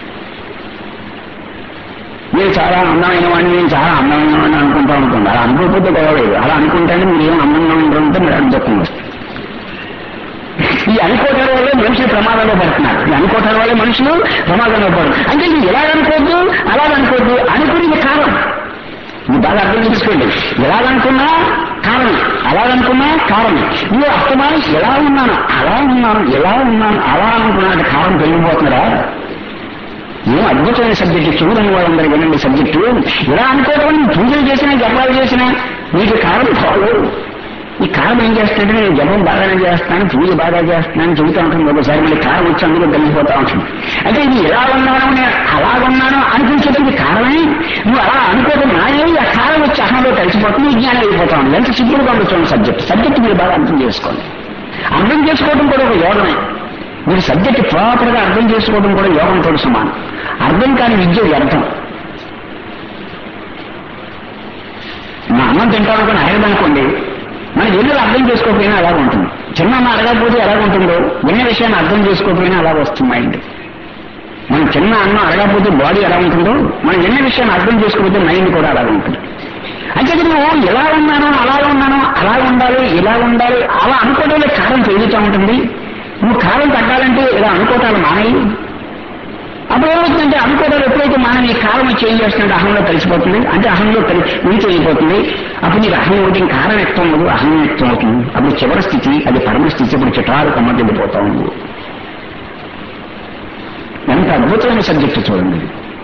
నేను చాలా అందమైన వాడిని నేను చాలా అందమైన వాడిని అనుకుంటా ఉంటుంది అలా అనుకోకపోతే గొడవలేదు అలా అనుకుంటానే మీరు ఏం అందంగా ఉంటారంటే మీరు అది దుఃఖం వస్తుంది ఈ అనుకోవటాల వల్లే మనుషులు ప్రమాదంలో పడుతున్నారు ఈ అనుకోవటాల వల్లే మనుషులు ప్రమాదంలో పడుతున్నారు అంటే ఇది ఎలా అనుకోవద్దు అలా అనుకోవద్దు అనుకునేది కారణం ఇది బాగా అర్థం చేసుకోండి ఎలాగనుకున్నా కారణం అలాగనుకున్నా కారణం నువ్వు అస్తమానం ఎలా ఉన్నాను అలా ఉన్నాను ఎలా ఉన్నాను అలా అనుకున్నాడు కారణం పెరిగిపోతున్నారా ఏం అద్భుతమైన సబ్జెక్టు చూడని వాళ్ళందరూ వినండి సబ్జెక్టు ఇలా అనుకోవడం వల్ల నువ్వు పూజలు చేసినా జపాలు చేసినా నీకు కారణం కావాలి ఈ కారణం ఏం చేస్తాడంటే నేను జపం బాగానే చేస్తాను పూజ బాగా చేస్తున్నాను చెబుతూ ఉంటాను ఒకసారి మళ్ళీ కారణం వచ్చి అందులో కలిసిపోతా ఉంటుంది అంటే ఇది ఎలా ఉన్నాను నేను అలా ఉన్నాను అనిపించేది కారణమే నువ్వు అలా అనుకోవడం నాయే ఆ కారణం వచ్చి అహంలో కలిసిపోతుంది ఈ జ్ఞానం అయిపోతా ఉంది ఎంత సింపుల్గా ఉండొచ్చు సబ్జెక్ట్ సబ్జెక్ట్ మీరు బాగా అర్థం చేసుకోండి అర్థం చేసుకోవడం కూడా ఒక యోగమే మీరు సబ్జెక్ట్ ప్రాపర్ గా అర్థం చేసుకోవడం కూడా యోగంతో సమానం అర్థం కాని విద్య వ్యర్థం మా అన్నం తింటాం అనుకుని అడగదనుకోండి మన ఎన్నో అర్థం చేసుకోకపోయినా అలాగ ఉంటుంది చిన్న అమ్మ అడగకపోతే ఎలాగ ఉంటుందో విన్న విషయాన్ని అర్థం చేసుకోకపోయినా అలాగ వస్తుంది మైండ్ మనం చిన్న అన్నం అడగకపోతే బాడీ ఎలా ఉంటుందో మనం విన్న విషయాన్ని అర్థం చేసుకోకపోతే మైండ్ కూడా అలాగ ఉంటుంది అంటే నువ్వు ఎలా ఉన్నానో అలా ఉన్నానో అలా ఉండాలి ఇలా ఉండాలి అలా అనుకోవడంలో కారం పెరుగుతూ ఉంటుంది నువ్వు కాలం తగ్గాలంటే ఇలా అనుకోవటాలు మానేయి అప్పుడు ఏమవుతుందంటే అనుకోవడాలు ఎప్పుడైతే మనం ఈ కాలం వచ్చి ఏం చేస్తుందంటే అహంలో కలిసిపోతుంది అంటే అహంలో కలిసి నీటి అయిపోతుంది అప్పుడు నీకు అహం ఒకటి ఇంకా కారం వ్యక్తం అవ్వదు అహం వ్యక్తం అవుతుంది అప్పుడు చివరి స్థితి అది పరమ స్థితి ఇప్పుడు చిటారు కమ్మదిల్లిపోతా ఉంది ఎంత అద్భుతమైన సబ్జెక్టు చూడండి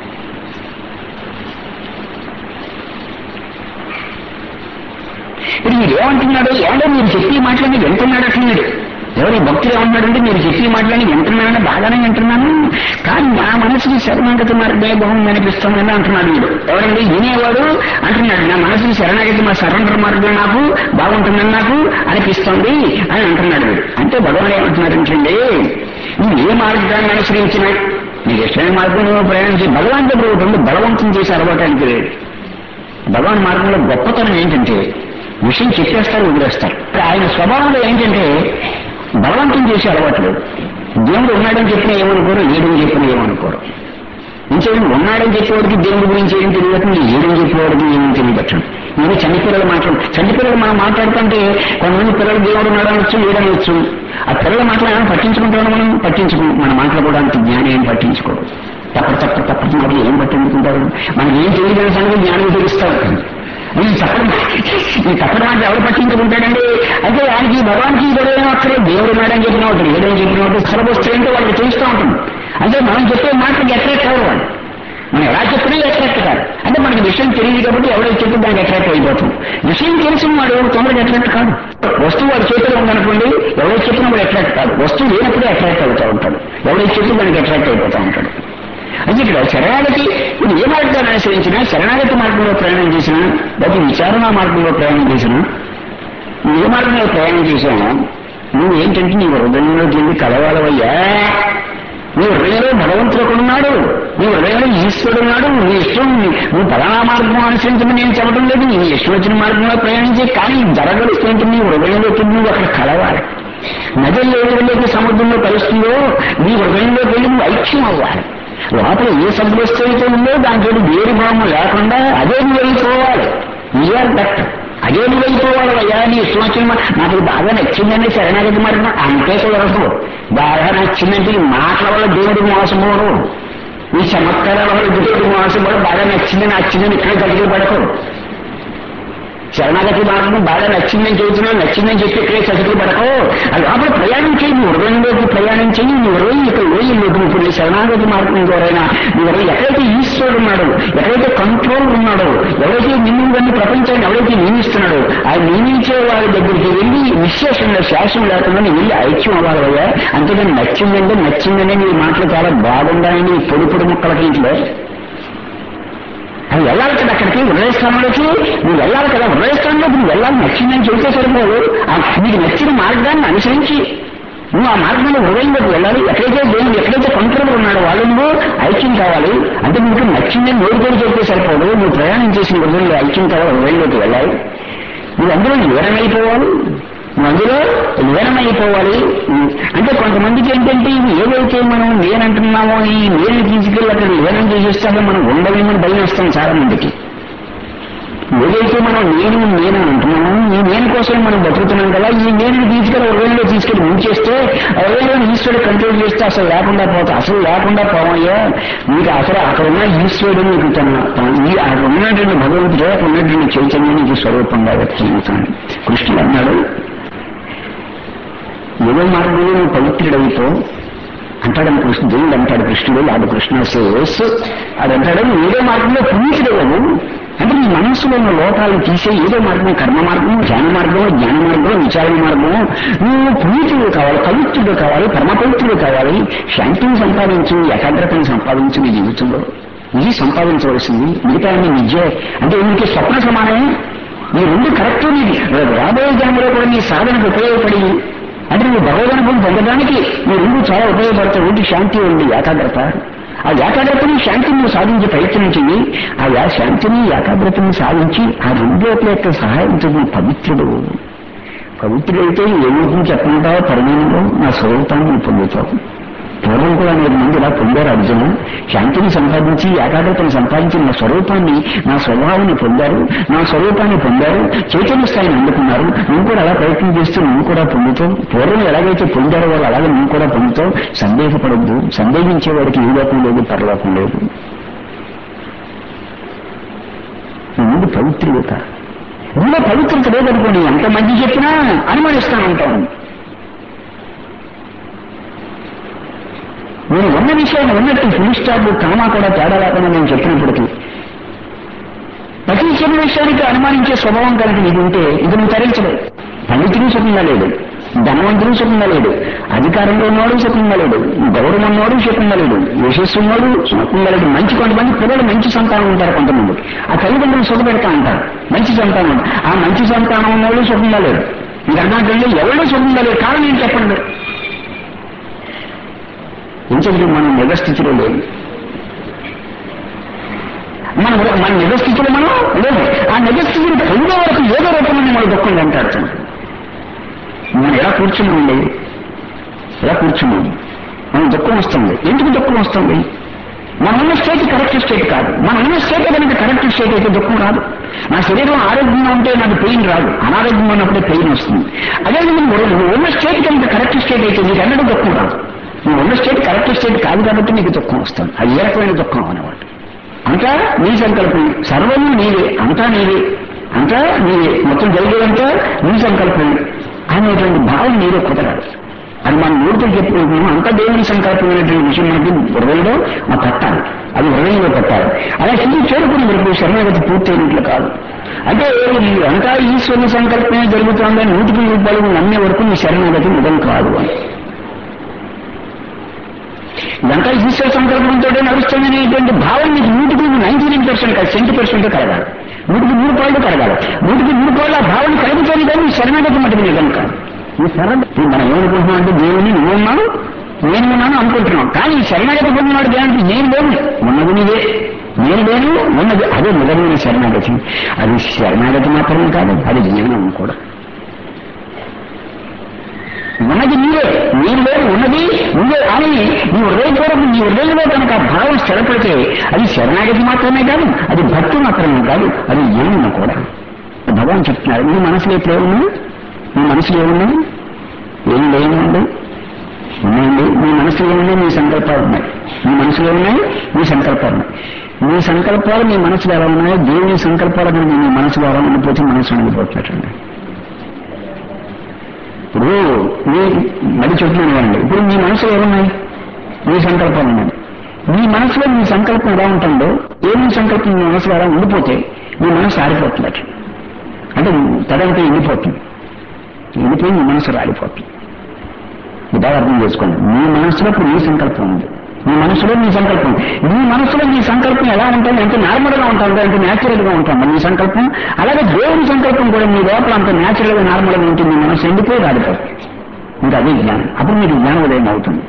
ఇప్పుడు మీరు ఏమంటున్నాడు ఏమంటే మీరు చెప్పి మాటలని వింటున్నాడు అంటున్నాడు ఎవరి భక్తులు ఏమన్నాడంటే మీరు చెప్పి మాటలని వింటున్నానని బాగానే వింటున్నాను కానీ నా మనసుకి శరణాగతి మార్గమే బాగుంది అనిపిస్తుందని అంటున్నాడు వీడు ఎవరండి వినేవాడు అంటున్నాడు నా మనసుకి శరణాగతి మా సరెండర్ మార్గం నాకు బాగుంటుందని నాకు అనిపిస్తుంది అని అంటున్నాడు వీడు అంటే భగవాన్ ఏమంటున్నారంటండి నువ్వు ఏ మార్గాన్ని అనుసరించినా నీకు ఇష్టమైన మార్గం నువ్వు ప్రయాణించి భగవాన్ దగ్గర ఒకటి ఉంది, బలవంతం చేసి అలవాటానికి లేదు భగవాన్ మార్గంలో గొప్పతనం ఏంటంటే విషయం చెప్పేస్తారు వదిలేస్తారు ఆయన స్వభావంలో ఏంటంటే బలవంతం చేసే అలవాటు లేదు దేవుడు ఉన్నాడని చెప్పినా ఏమనుకోరు లేడని చెప్పినా ఏమనుకోరు ఇంకేం ఉన్నాడని చెప్పేవాడికి దేవుడి గురించి ఏం తెలియదు ఏడని చెప్పేవాడికి ఏమీ తెలియదు నేను చిన్నపిల్లలు మాట్లాడు చిన్నపిల్లలు మనం మాట్లాడుతుంటే కొంతమంది పిల్లలు దేవుడు ఉన్నాడనొచ్చు ఏడనొచ్చు ఆ పిల్లల మాటలు ఏమైనా పట్టించుకుంటామో మనం పట్టించుకు మన మాట్లాడుకోవడానికి జ్ఞానం ఏం పట్టించుకోడు తప్పటి తప్పటి తప్పటి మాటలు ఏం పట్టించుకుంటారు మనకి ఏం తెలియదు సంగతి జ్ఞానం తెలుస్తారు ఈ చెప్పడం ఈ తప్పటి మాట ఎవరు పట్టించుకుంటాడండి అయితే ఆయనకి భగవాన్కి ఇదైనా అక్కడే దేవుడు ఉన్నాడని చెప్పిన ఒకటి ఏడని చెప్పిన ఒకటి సిలబస్ ఏంటో వాళ్ళకి తెలుస్తూ ఉంటుంది అంటే మనం చెప్పే మాటకి అట్రాక్ట్ అవ్వరు వాళ్ళు మనం ఎలా చెప్పినా అట్రాక్ట్ కాదు అంటే మనకి విషయం తెలియదు కాబట్టి ఎవడో చెప్పి దానికి అట్రాక్ట్ అయిపోతుంది విషయం తెలిసిన వాడు తొందరగా అట్రాక్ట్ కాదు వస్తువు వాడి చేతిలో ఉందనుకోండి ఎవడో చెప్పినా వాడు అట్రాక్ట్ కాదు వస్తువు లేనప్పుడే అట్రాక్ట్ అవుతూ ఉంటాడు ఎవడో చెప్పి దానికి అట్రాక్ట్ అయిపోతూ ఉంటాడు అంటే ఇక్కడ శరణాగతి ఇది ఏ మార్గాన్ని అనుసరించినా శరణాగతి మార్గంలో ప్రయాణం చేసినా లేకపోతే విచారణ మార్గంలో ప్రయాణం చేసినా నువ్వు ఏ మార్గంలో ప్రయాణం చేశావు నువ్వు ఏంటంటే నీ హృదయంలోకి వెళ్ళి కలవాలవయ్యా నీ హృదయంలో భగవంతుడు ఉన్నాడు నీ హృదయంలో ఈశ్వరుడు ఉన్నాడు నీ ఇష్టం నువ్వు పలానా మార్గం అనుసరించమని నేను చెప్పడం లేదు నీ ఇష్టం వచ్చిన మార్గంలో ప్రయాణించి కానీ జరగలుస్తుంటే నీ హృదయంలోకి నువ్వు అక్కడ కలవాలి నదుల్లో ఎదురులోకి సముద్రంలో కలుస్తుందో నీ హృదయంలోకి వెళ్ళి నువ్వు ఐక్యం అవ్వాలి లోపల ఏ సద్వస్తు అయితే ఉందో దాంట్లో వేరు భావం లేకుండా అదే నువ్వు వెళ్ళిపోవాలి యూఆర్ దట్ అదే నువ్వు వెళ్ళిపోవాలి అయ్యా నీ ఇష్టం వచ్చిన మా- నాకు ఇది బాగా నచ్చిందండి శరణాగతి మార్గం అంతే కుదరదు బాగా నచ్చిందంటే ఈ మాటల వల్ల దేవుడు మోసపోడు ఈ చమత్కారాల వల్ల దేవుడు మోసపోడు బాగా నచ్చింది నచ్చిందని ఇక్కడ దగ్గర పడకు శరణాగతి మార్గం బాగా నచ్చిందని చెబుతున్నావు నచ్చిందని చెప్పి ఇక్కడే చదువులు పడకో అది లోపల ప్రయాణం చేయి నువ్వు హృదయంలోకి ప్రయాణం చేయి నువ్వు హృదయం ఇక్కడ లోయల్లోకి ఇప్పుడు నీ శరణాగతి మార్గం ఎవరైనా నువ్వు హృదయం ఎక్కడైతే ఈశ్వరుడు ఉన్నాడో ఎక్కడైతే కంట్రోల్ ఉన్నాడో ఎవరైతే నిన్ను ఇవన్నీ ప్రపంచాన్ని ఎవరైతే నియమిస్తున్నాడో ఆ నియమించే వారి దగ్గరికి వెళ్ళి విశేషంగా శాసనం లేకుండా నువ్వు వెళ్ళి ఐక్యం అవ్వాలి కదా అంతేగాని నచ్చిందంటే నచ్చిందనే నీ మాటలు చాలా బాగుండాలని పొడి పొడి ముక్కలకి ఇంట్లో అది వెళ్ళాలి కదా అక్కడికి హృదయస్థానంలోకి నువ్వు వెళ్ళాలి కదా హృదయస్థానంలోకి నువ్వు వెళ్ళాలి నచ్చిందని చెబితే సరిపోదు ఆ నీకు నచ్చిన మార్గాన్ని అనుసరించి నువ్వు ఆ మార్గంలో హృదయంలోకి వెళ్ళాలి ఎక్కడైతే దేవుడు ఎక్కడైతే కంట్రోల్ ఉన్నాడో వాళ్ళు నువ్వు ఐక్యం కావాలి అంటే నీకు నచ్చిందని నోరుతో చెప్తే సరిపోదు నువ్వు ప్రయాణం చేసిన హృదయంలో ఐక్యం కావాలి హృదయంలోకి వెళ్ళాలి నువ్వు అందులో లీనమైపోవాలి నువ్వు అందులో లీనమైపోవాలి అంటే కొంతమందికి ఏంటంటే ఇవి ఏదైతే మనం నేనంటున్నామో ఈ నేను తీసుకెళ్ళి అక్కడ లీనం చేసేస్తామో మనం ఉండలేమని భయం వస్తాం చాలా మందికి ఏదైతే మనం నేను నేను అంటున్నామో ఈ నేను కోసం మనం బతుకుతున్నాం కదా ఈ నేను తీసుకెళ్ళి హృదయంలో తీసుకెళ్ళి ముంచేస్తే ఆ హృదయంలో ఈశ్వరుడు కంట్రోల్ చేస్తే అసలు లేకుండా పోతా అసలు లేకుండా పోవయ్యా మీకు అసలు అక్కడ ఉన్న ఈశ్వరుడు మీకు తన తన- ఈ అక్కడ ఉన్నటువంటి భగవంతుడు అక్కడ ఉన్నటువంటి చైతన్యం నీకు స్వరూపంగా వ్యక్తం కృష్ణుడు అన్నాడు ఏదో మార్గంలో నువ్వు పవిత్రుడైపో అంటాడని కృష్ణ దేవుడు అంటాడు కృష్ణుడు లాడు కృష్ణ సేస్ అది అంటాడు నువ్వు ఏదో మార్గంలో పునీతుడవు అంటే నీ మనస్సులో ఉన్న లోపాలను తీసే ఏదో మార్గం కర్మ మార్గం ధ్యాన మార్గం జ్ఞాన మార్గం విచారణ మార్గం నువ్వు పునీతుడు కావాలి పవిత్రుడు కావాలి పరమ పవిత్రుడు కావాలి శాంతిని సంపాదించు ఏకాగ్రతను సంపాదించు నీ జీవితంలో ఇది సంపాదించవలసింది మిగతా అన్ని విద్య అంటే నీకు స్వప్న సమానమే ఈ రెండు కరెక్ట్ నీది రాబోయే జన్మలో కూడా నీ సాధనకు ఉపయోగపడి అంటే నువ్వు భగవదనుభవం పొందడానికి ఈ రెండు చాలా ఉపయోగపడతాయి ఒకటి శాంతి ఉంది ఏకాగ్రత ఆ ఏకాగ్రతని శాంతిని నువ్వు సాధించే ప్రయత్నం చెయ్యి ఆ యా- శాంతిని ఏకాగ్రతని సాధించి ఆ రెండోట్ల యొక్క సహాయంతో నువ్వు పవిత్రుడు పవిత్రుడైతే ఏమవుతుంది చెప్పమంటావో పరిమాణంలో నా స్వరూపాన్ని నువ్వు పొందుతావు పూర్వం కూడా అనేక మంది ఇలా పొందారు అర్జున శాంతిని సంపాదించి ఏకాగ్రతను సంపాదించి నా స్వరూపాన్ని నా స్వభావాన్ని పొందారు నా స్వరూపాన్ని పొందారు చైతన్య స్థాయిని అందుకున్నారు నువ్వు కూడా అలా ప్రయత్నం చేస్తూ నువ్వు కూడా పొందుతావు పూర్వం ఎలాగైతే పొందారో వాళ్ళు అలాగే నువ్వు కూడా పొందుతావు సందేహపడద్దు సందేహించే వాడికి ఈ లోకం లేదు పరలోకం లేదు నీ ముందు పవిత్రులత ఇందులో పవిత్రత లేదనుకోండి ఎంత మంచి చెప్పినా అనుమానిస్తానంటాను నేను ఉన్న విషయాన్ని ఉన్నట్టు ఫుల్ స్టాప్ కామా కూడా తేడా లేకుండా నేను చెప్పినప్పటికీ ప్రతి చిన్న విషయానికి అనుమానించే స్వభావం కనుక నీకు ఉంటే ఇది నువ్వు తరించలేదు పండితుడు సుఖంగా లేడు ధనవంతుడు సుఖంగా లేడు అధికారంలో ఉన్నవాడు సుఖంగా లేడు గౌరవం ఉన్నవాడు సుఖంగా లేడు యశస్సు ఉన్నవాడు సుఖంగా లేడు మంచి కొంతమంది పిల్లలు మంచి సంతానం ఉంటారు కొంతమంది ఆ తల్లిదండ్రులు సుఖ పెడతా ఉంటారు మంచి సంతానం ఆ మంచి సంతానం ఉన్నవాడు సుఖంగా లేడు ఇంకా అర్థం ఎవరు సుఖంగా లేడు కారణం ఏం చెప్పండి ఎందుకంటే మనం నిజస్థితిలో లేదు మన మన నిజస్థితిలో మనం లేదు ఆ నిజస్థితిని పొందే వరకు ఏదో రూపంలో మన దుఃఖం వెంటాడుతున్నాం మనం ఎలా కూర్చుని ఉండేది ఎలా కూర్చున్నాం మనం దుఃఖం వస్తుంది ఎందుకు దుఃఖం వస్తుంది మన ఉన్న స్టేట్ కరెక్ట్ స్టేట్ కాదు మన ఉన్న స్టేట్ కనుక కరెక్ట్ స్టేట్ అయితే దుఃఖం రాదు నా శరీరం ఆరోగ్యంగా ఉంటే నాకు పెయిన్ రాదు అనారోగ్యంగా ఉన్నప్పుడే పెయిన్ వస్తుంది అదే నువ్వు నువ్వు ఉన్న స్టేట్ కనుక కరెక్ట్ స్టేట్ అయితే నీకు అన్నట్టు దుఃఖం రాదు నువ్వు ఉన్న స్టేట్ కరెక్ట్ స్టేట్ కాదు కాబట్టి నీకు దుఃఖం వస్తుంది అది ఏ రకమైన దుఃఖం అనేవాడు అంతా నీ సంకల్పం సర్వము నీవే అంతా నీవే అంతా నీవే మొత్తం జరిగేదంతా నీ సంకల్పం అనేటువంటి భావం నీలో కుదరాదు అది మన నోటితో చెప్పుకుంటున్నాం అంతా దేవుని సంకల్పమైనటువంటి విషయం మనకి హృదయంలో మా పెట్టాలి అది హృదయంలో పెట్టాలి అలా స్థితి చేరుకుని వరకు శరణాగతి పూర్తయినట్లు కాదు అంటే ఈ అంతా ఈశ్వరుని సంకల్పమే జరుగుతుందని నూటికి రూపాయలు నమ్మే వరకు నీ శరణాగతి నిజం కాదు అని ఇదంతా ఈశ్వర సంకల్పంతో నడుస్తుందనేటువంటి భావం నీకు నూటికి నైన్టీ నైన్ పర్సెంట్ కాదు సెంటీ పర్సెంట్ కలగాలి నూటికి మూడు పాళ్ళు కలగాలి నూటికి మూడు పాళ్ళు ఆ భావం కలిగితేనే కానీ నీ శరణాగతి మటుకు నిజం కాదు ఈ శరణ ఇప్పుడు మనం ఏమనుకుంటున్నాం అంటే దేవుని నువ్వు ఉన్నావు నేను ఉన్నాను అనుకుంటున్నాం కానీ ఈ శరణాగతి పొందినాడు దేనికి నేను లేను ఉన్నది నీవే నేను లేను ఉన్నది అదే నిజమైన శరణాగతి అది శరణాగతి మాత్రమే కాదు అది జ్ఞానం కూడా ఉన్నది నీవే నేను లేదు ఉన్నది నువ్వే అని నీ హృదయపూర్వకం నీ హృదయంలో కనుక ఆ భావం స్థిరపడితే అది శరణాగతి మాత్రమే కాదు అది భక్తి మాత్రమే కాదు అది జ్ఞానం కూడా భగవాన్ చెప్తున్నారు నీ మనసులో ఎప్పుడు ఏమున్నాయి నీ మనసులో ఏమున్నాయి ఏం లేనండి ఉన్నాయండి మీ మనసులో ఏమున్నాయి మీ సంకల్పాలు ఉన్నాయి మీ మనసులో ఉన్నాయి మీ సంకల్పాలు ఉన్నాయి మీ సంకల్పాలు మీ మనసులో ఎలా ఉన్నాయో దేవుని సంకల్పాలు కనుక మీ మనసులో ఎలా ఉండిపోతే మనసు ఉండిపోతున్నట్టండి ఇప్పుడు మీ మళ్ళీ చెప్తున్నాను కదండి ఇప్పుడు మీ మనసులో ఏమున్నాయి మీ సంకల్పాలు ఉన్నాయి మీ మనసులో మీ సంకల్పం ఎలా ఉంటుందో ఏ మీ సంకల్పం మీ మనసులో ఎలా ఉండిపోతే మీ మనసు ఆరిపోతుంది అట్లా అంటే తదంతా ఎండిపోతుంది ఎండిపోయి మీ మనసు రాలిపోతుంది బాగా అర్థం చేసుకోండి మీ మనసులో ఇప్పుడు మీ సంకల్పం ఉంది మీ మనసులో మీ సంకల్పం మీ మనసులో మీ సంకల్పం ఎలా ఉంటుంది అంటే నార్మల్ గా ఉంటుంది అంటే న్యాచురల్ గా ఉంటుంది మీ సంకల్పం అలాగే దేవుని సంకల్పం కూడా మీ లోపల అంత న్యాచురల్ గా నార్మల్ గా ఉంటుంది మీ మనసు ఎండిపోయి రాలిపోతుంది ఇంకా అదే జ్ఞానం అప్పుడు మీకు జ్ఞానోదయం అవుతుంది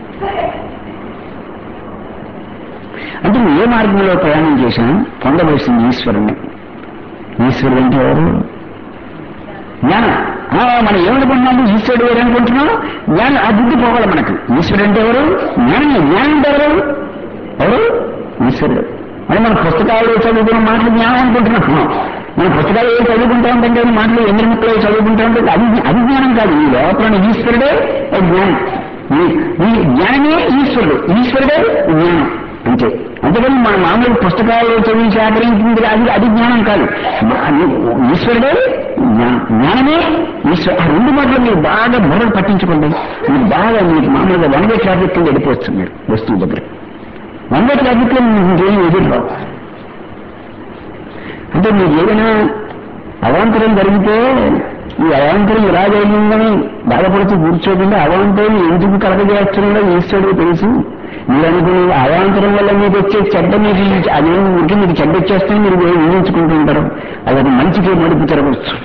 అంటే నువ్వు ఏ మార్గంలో ప్రయాణం చేసినా పొందవలసింది ఈశ్వరుణ్ణి ఈశ్వరుడు అంటే ఎవరు జ్ఞానం ఆ, మనం ఏమనుకుంటున్నాము ఈశ్వరుడు వేరు అనుకుంటున్నాం జ్ఞానం ఆ బుద్ధి పోవాలి మనకు ఈశ్వరుడు అంటే ఎవరు జ్ఞానం జ్ఞానం అంటే ఎవరు ఎవరు ఈశ్వరుడు మరి మన పుస్తకాలు చదువుకున్న మాటలు జ్ఞానం అనుకుంటున్నాం మన పుస్తకాలు ఏం చదువుకుంటా ఉంటాం కానీ మాటలు ఎన్ని ముక్కలు చదువుకుంటా ఉంటాం అది అది జ్ఞానం కాదు ఈ లోపల ఈశ్వరుడే జ్ఞానం ఈ- ఈ జ్ఞానమే ఈశ్వరుడు ఈశ్వరుడే జ్ఞానం అంతే అంతేకాని మన మామూలు పుస్తకాలు చదివి సేకరించింది అది అది జ్ఞానం కాదు మా- ఈశ్వరుడే జ్ఞానం జ్ఞానమే ఈశ్వరు ఆ రెండు మాటలు మీరు బాగా బుర్రలు పట్టించుకోండి మీరు బాగా మీకు మామూలుగా వన్ వే ట్రాఫిక్ కింద వెళ్ళిపోవచ్చు మీరు వస్తువు దగ్గర వన్ వే ట్రాఫిక్ లో మీకు ఇంకేం ఎదురురావు అంటే మీరు ఏదైనా అవాంతరం జరిగితే ఈ అవాంతరం ఇలా జరిగిందని బాధపడుతూ కూర్చోకుండా అవాంతరం ఎందుకు కలగజేస్తున్నాడో ఈశ్వరుడు తెలుసు మీరు అనుకునే అవాంతరం వల్ల మీకు వచ్చే చెడ్డ మీకు అదేం ఉంటే మీకు చెడ్డ వచ్చేస్తే మీరు ఏం ఊహించుకుంటూ ఉంటారు అది ఒక మంచికి మడుపు తిరగవచ్చు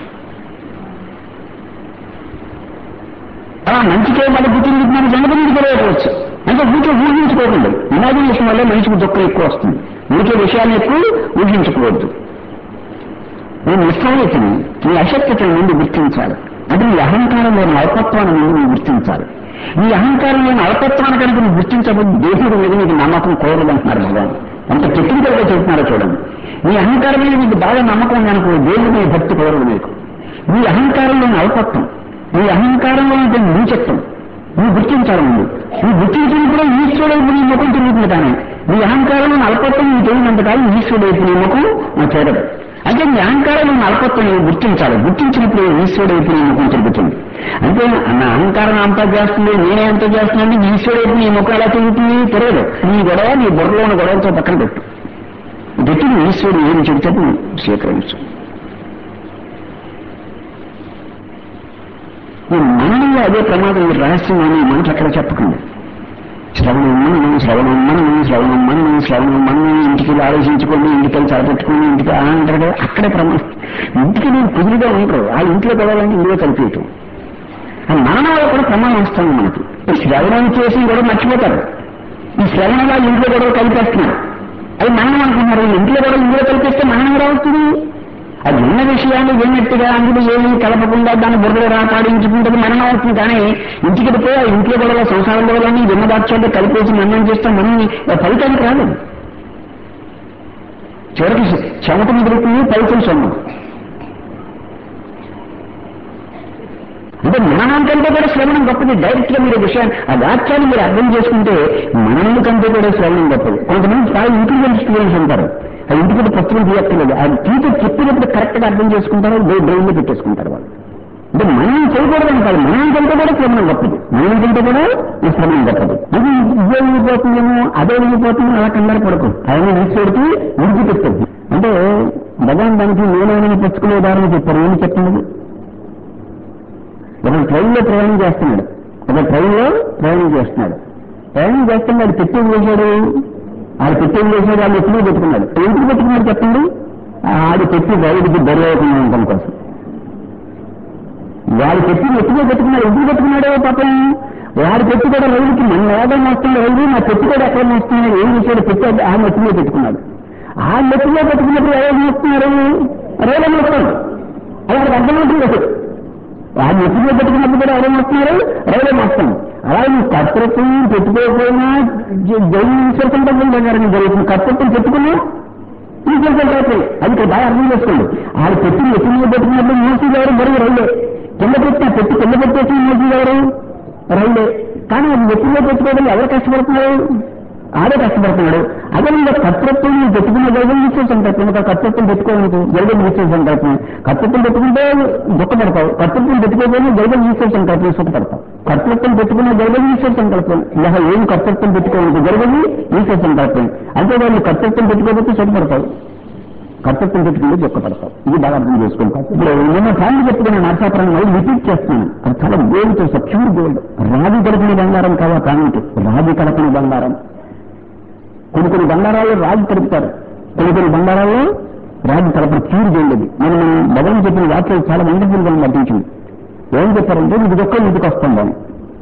అలా మంచికే మడుపు తిరిగి మన సంగతి మీకు తెలియకపోవచ్చు అంటే ఊరికే ఊహించుకోకండి ఇమాజినేషన్ వల్ల మనిషికి దుఃఖం ఎక్కువ వస్తుంది ఊరికే విషయాన్ని ఎక్కువ ఊహించుకోవద్దు నీ నిష్ఠాయితని నీ అశక్తతను ముందు గుర్తించాలి అంటే నీ అహంకారంలోని అల్పత్వాన్ని ముందు నువ్వు గుర్తించాలి నీ అహంకారంలోని అల్పత్వాన్ని కనుక నువ్వు గుర్తించబోదు దేవుడి మీద నీకు నమ్మకం కోరదంటున్నారు భగవాన్ అంత టెక్నికల్ గా చెప్తున్నారో చూడండి నీ అహంకారం మీద నీకు బాగా నమ్మకం కనుక దేవుడి మీద భక్తి కోరదు నీకు నీ అహంకారంలోని అల్పత్వం నీ అహంకారంలో నీచత్వం నువ్వు గుర్తించాలి ముందు నువ్వు గుర్తించినప్పుడు ఈశ్వరుడు వైపు నీ ముఖం తిరుగుతుంది కానీ నీ అహంకారంలో అల్పత్వం నీకు తెలియనంత కాదు ఈశ్వరుడు వైపు నీ ముఖం నా చూడదు అంటే నీ అహంకారంలో అల్పత్వం నువ్వు గుర్తించాలి గుర్తించినప్పుడు ఈశ్వరుడు వైపు నీ ముఖం తిరుగుతుంది అంటే నా అహంకారం అంతా చేస్తుంది నేనే అంతా చేస్తున్నాను ఈశ్వరుడు వైపు నీ ముఖం ఎలా తిరుగుతుంది తెలియదు నీ గొడవ నీ బుర్రలో ఉన్న గొడవలతో పక్కన పెట్టు పెట్టి నీ ఈశ్వరుడు ఏం చెబితే నువ్వు స్వీకరించు ఈ మనలో అదే ప్రమాదం ఈ రహస్యం అని ఈ మాట అక్కడ చెప్పకండి శ్రవణం మనం శ్రవణం మనం శ్రవణం మనం శ్రవణం మనం ఇంటికి వెళ్ళి ఆలోచించుకోండి ఇంటికి వెళ్ళి చదపెట్టుకోండి ఇంటికి ఆ అంటారు కదా అక్కడే ప్రమాదం ఇంటికి నేను కుదురుగా ఉంటారు వాళ్ళ ఇంట్లో పెరగాలంటే ఇందులో కలిపేయటం ఆ మరణం వల్ల కూడా ప్రమాదం వస్తుంది మనకి ఈ శ్రవణం చేసి కూడా మర్చిపోతారు ఈ శ్రవణం వాళ్ళు ఇంట్లో కూడా కలిపేస్తున్నారు అది మరణం అనుకుంటున్నారు వీళ్ళు ఇంట్లో కూడా ఇందులో కలిపేస్తే మరణం ఎలా అవుతుంది అది ఉన్న విషయాన్ని విన్నట్టుగా అందులో ఏమీ కలపకుండా దాన్ని బుర్రలో రాపాడించుకుంటుంది మరణం అవుతుంది కానీ ఇంటికి వెళ్ళిపోయి ఆ ఇంట్లో గొడవ సంసారం గొడవలని విన్నదాక్షాలు కలిపేసి మరణం చేస్తాం మనం ఫలితానికి రాదు చివరికి చెమట మిగులుతుంది ఫలితం సొమ్ము అంటే మరణం కంటే కూడా శ్రవణం గొప్పది డైరెక్ట్ గా మీరు విషయాన్ని ఆ వాక్యాన్ని మీరు అర్థం చేసుకుంటే మరణం కంటే కూడా శ్రవణం గొప్పది కొంతమంది చాలా ఇంటెలిజెంట్ స్టూడెంట్స్ ఉంటారు ఆ ఇంటికి పుస్తకం తీయక్కర్లేదు ఆ టీచర్ చెప్పినప్పుడు కరెక్ట్ గా అర్థం చేసుకుంటారు బ్రెయిన్ లో పెట్టేసుకుంటారు వాళ్ళు అంటే మనం చేయకూడదని కాదు మనం కంటే కూడా శ్రమణం గొప్పది మనం కంటే కూడా ఈ శ్రమణం గొప్పది అది ఇదే వెళ్ళిపోతుందేమో అదే వెళ్ళిపోతుందో అలా కంగారు పడకు ఆయన విడిచిపెడితే విడిచిపెట్టద్దు అంటే భగవాన్ దానికి నేనైనా తెచ్చుకునే ఉదాహరణ చెప్పారు ఏమి చెప్పండి ఒక ట్రైన్లో ప్రయాణం చేస్తున్నాడు ఒక ట్రైన్లో ప్రయాణం చేస్తున్నాడు ప్రయాణం చేస్తున్నాడు పెట్టేం చేశాడు ఆడు పెట్టేం చేశాడు వాళ్ళు ఎప్పుడూ పెట్టుకున్నాడు ఎందుకు పెట్టుకున్నాడు చెప్పండి ఆడు పెట్టి రైలుకి బరువు అవుతుంది ఉండటం కోసం వాడు పెట్టి ఎప్పుడో పెట్టుకున్నాడు ఎందుకు పెట్టుకున్నాడో పాపం వాడు పెట్టి కూడా రైలుకి మన వేగం వస్తుంది రైలు నా పెట్టి కూడా ఎక్కడ వస్తున్నాడు ఏం చేశాడు పెట్టి ఆ నెత్తిలో పెట్టుకున్నాడు ఆ నెత్తిలో పెట్టుకున్నప్పుడు ఎవరు మోస్తున్నారు రైలు మోస్తాడు అలాగే అర్థమవుతుంది ఆ నెత్తిలో పెట్టుకున్నప్పుడు కూడా ఎవరు మోస్తున్నారు రైలు మోస్తాం అలా నువ్వు కర్తృత్వం పెట్టుకోకపోయినా జైలు విశ్వాసం దగ్గర జరుగుతుంది కర్తృత్వం పెట్టుకున్నా ఈశ్వరం అయిపోయి అది ఇక్కడ బాగా అర్థం చేసుకోండి ఆడు పెట్టి నెత్తి మీద పెట్టుకున్నప్పుడు మోసీ ఎవరు బరువు రైలే కింద పెట్టిన పెట్టి కింద పెట్టేసి మోసీ ఎవరు రైలే కానీ అది నెత్తిలో పెట్టుకోవడం ఎవరు కష్టపడుతున్నారు ఆడే కష్టపడుతున్నాడు అదే మీద కర్తృత్వం నువ్వు పెట్టుకున్న జగన్ విశ్వాసం కట్టిన కర్తృత్వం పెట్టుకోవడానికి జగన్ విశ్వాసం కట్టిన కర్తృత్వం పెట్టుకుంటే దుఃఖపడతావు కర్తృత్వం పెట్టుకోకపోయినా జగన్ విశ్వాసం కట్టిన సుఖపడతావు కర్తృత్వం పెట్టుకున్న జగన్ విశ్వాసం కలుపుతాం ఇలా ఏం కర్తృత్వం పెట్టుకోవడానికి జరగదు విశ్వాసం కలుపుతాం అంటే వాళ్ళు కర్తృత్వం పెట్టుకోకపోతే సుఖపడతావు కర్తృత్వం పెట్టుకుంటే దుఃఖపడతావు ఇది బాగా అర్థం చేసుకుంటాం ఇప్పుడు నిన్న ఫ్యామిలీ చెప్పుకున్న నరసాపురం వాళ్ళు రిపీట్ చేస్తున్నాను అది చాలా గోల్డ్ ప్యూర్ గోల్డ్ రాజు కలపని బంగారం కావా పాయింట్ రాజు కలపని బంగారం కొన్ని కొన్ని బంగారాల్లో రాజు కలుపుతారు కొన్ని కొన్ని బంగారాల్లో రాజు కలపని ప్యూర్ గోల్డ్ అది మనం భగవాన్ చెప్పిన వాక్యం చాలా వండర్ఫుల్ గా నటించింది ఏం చెప్పారంటే నీకు దుఃఖం ఇంటికి వస్తుందని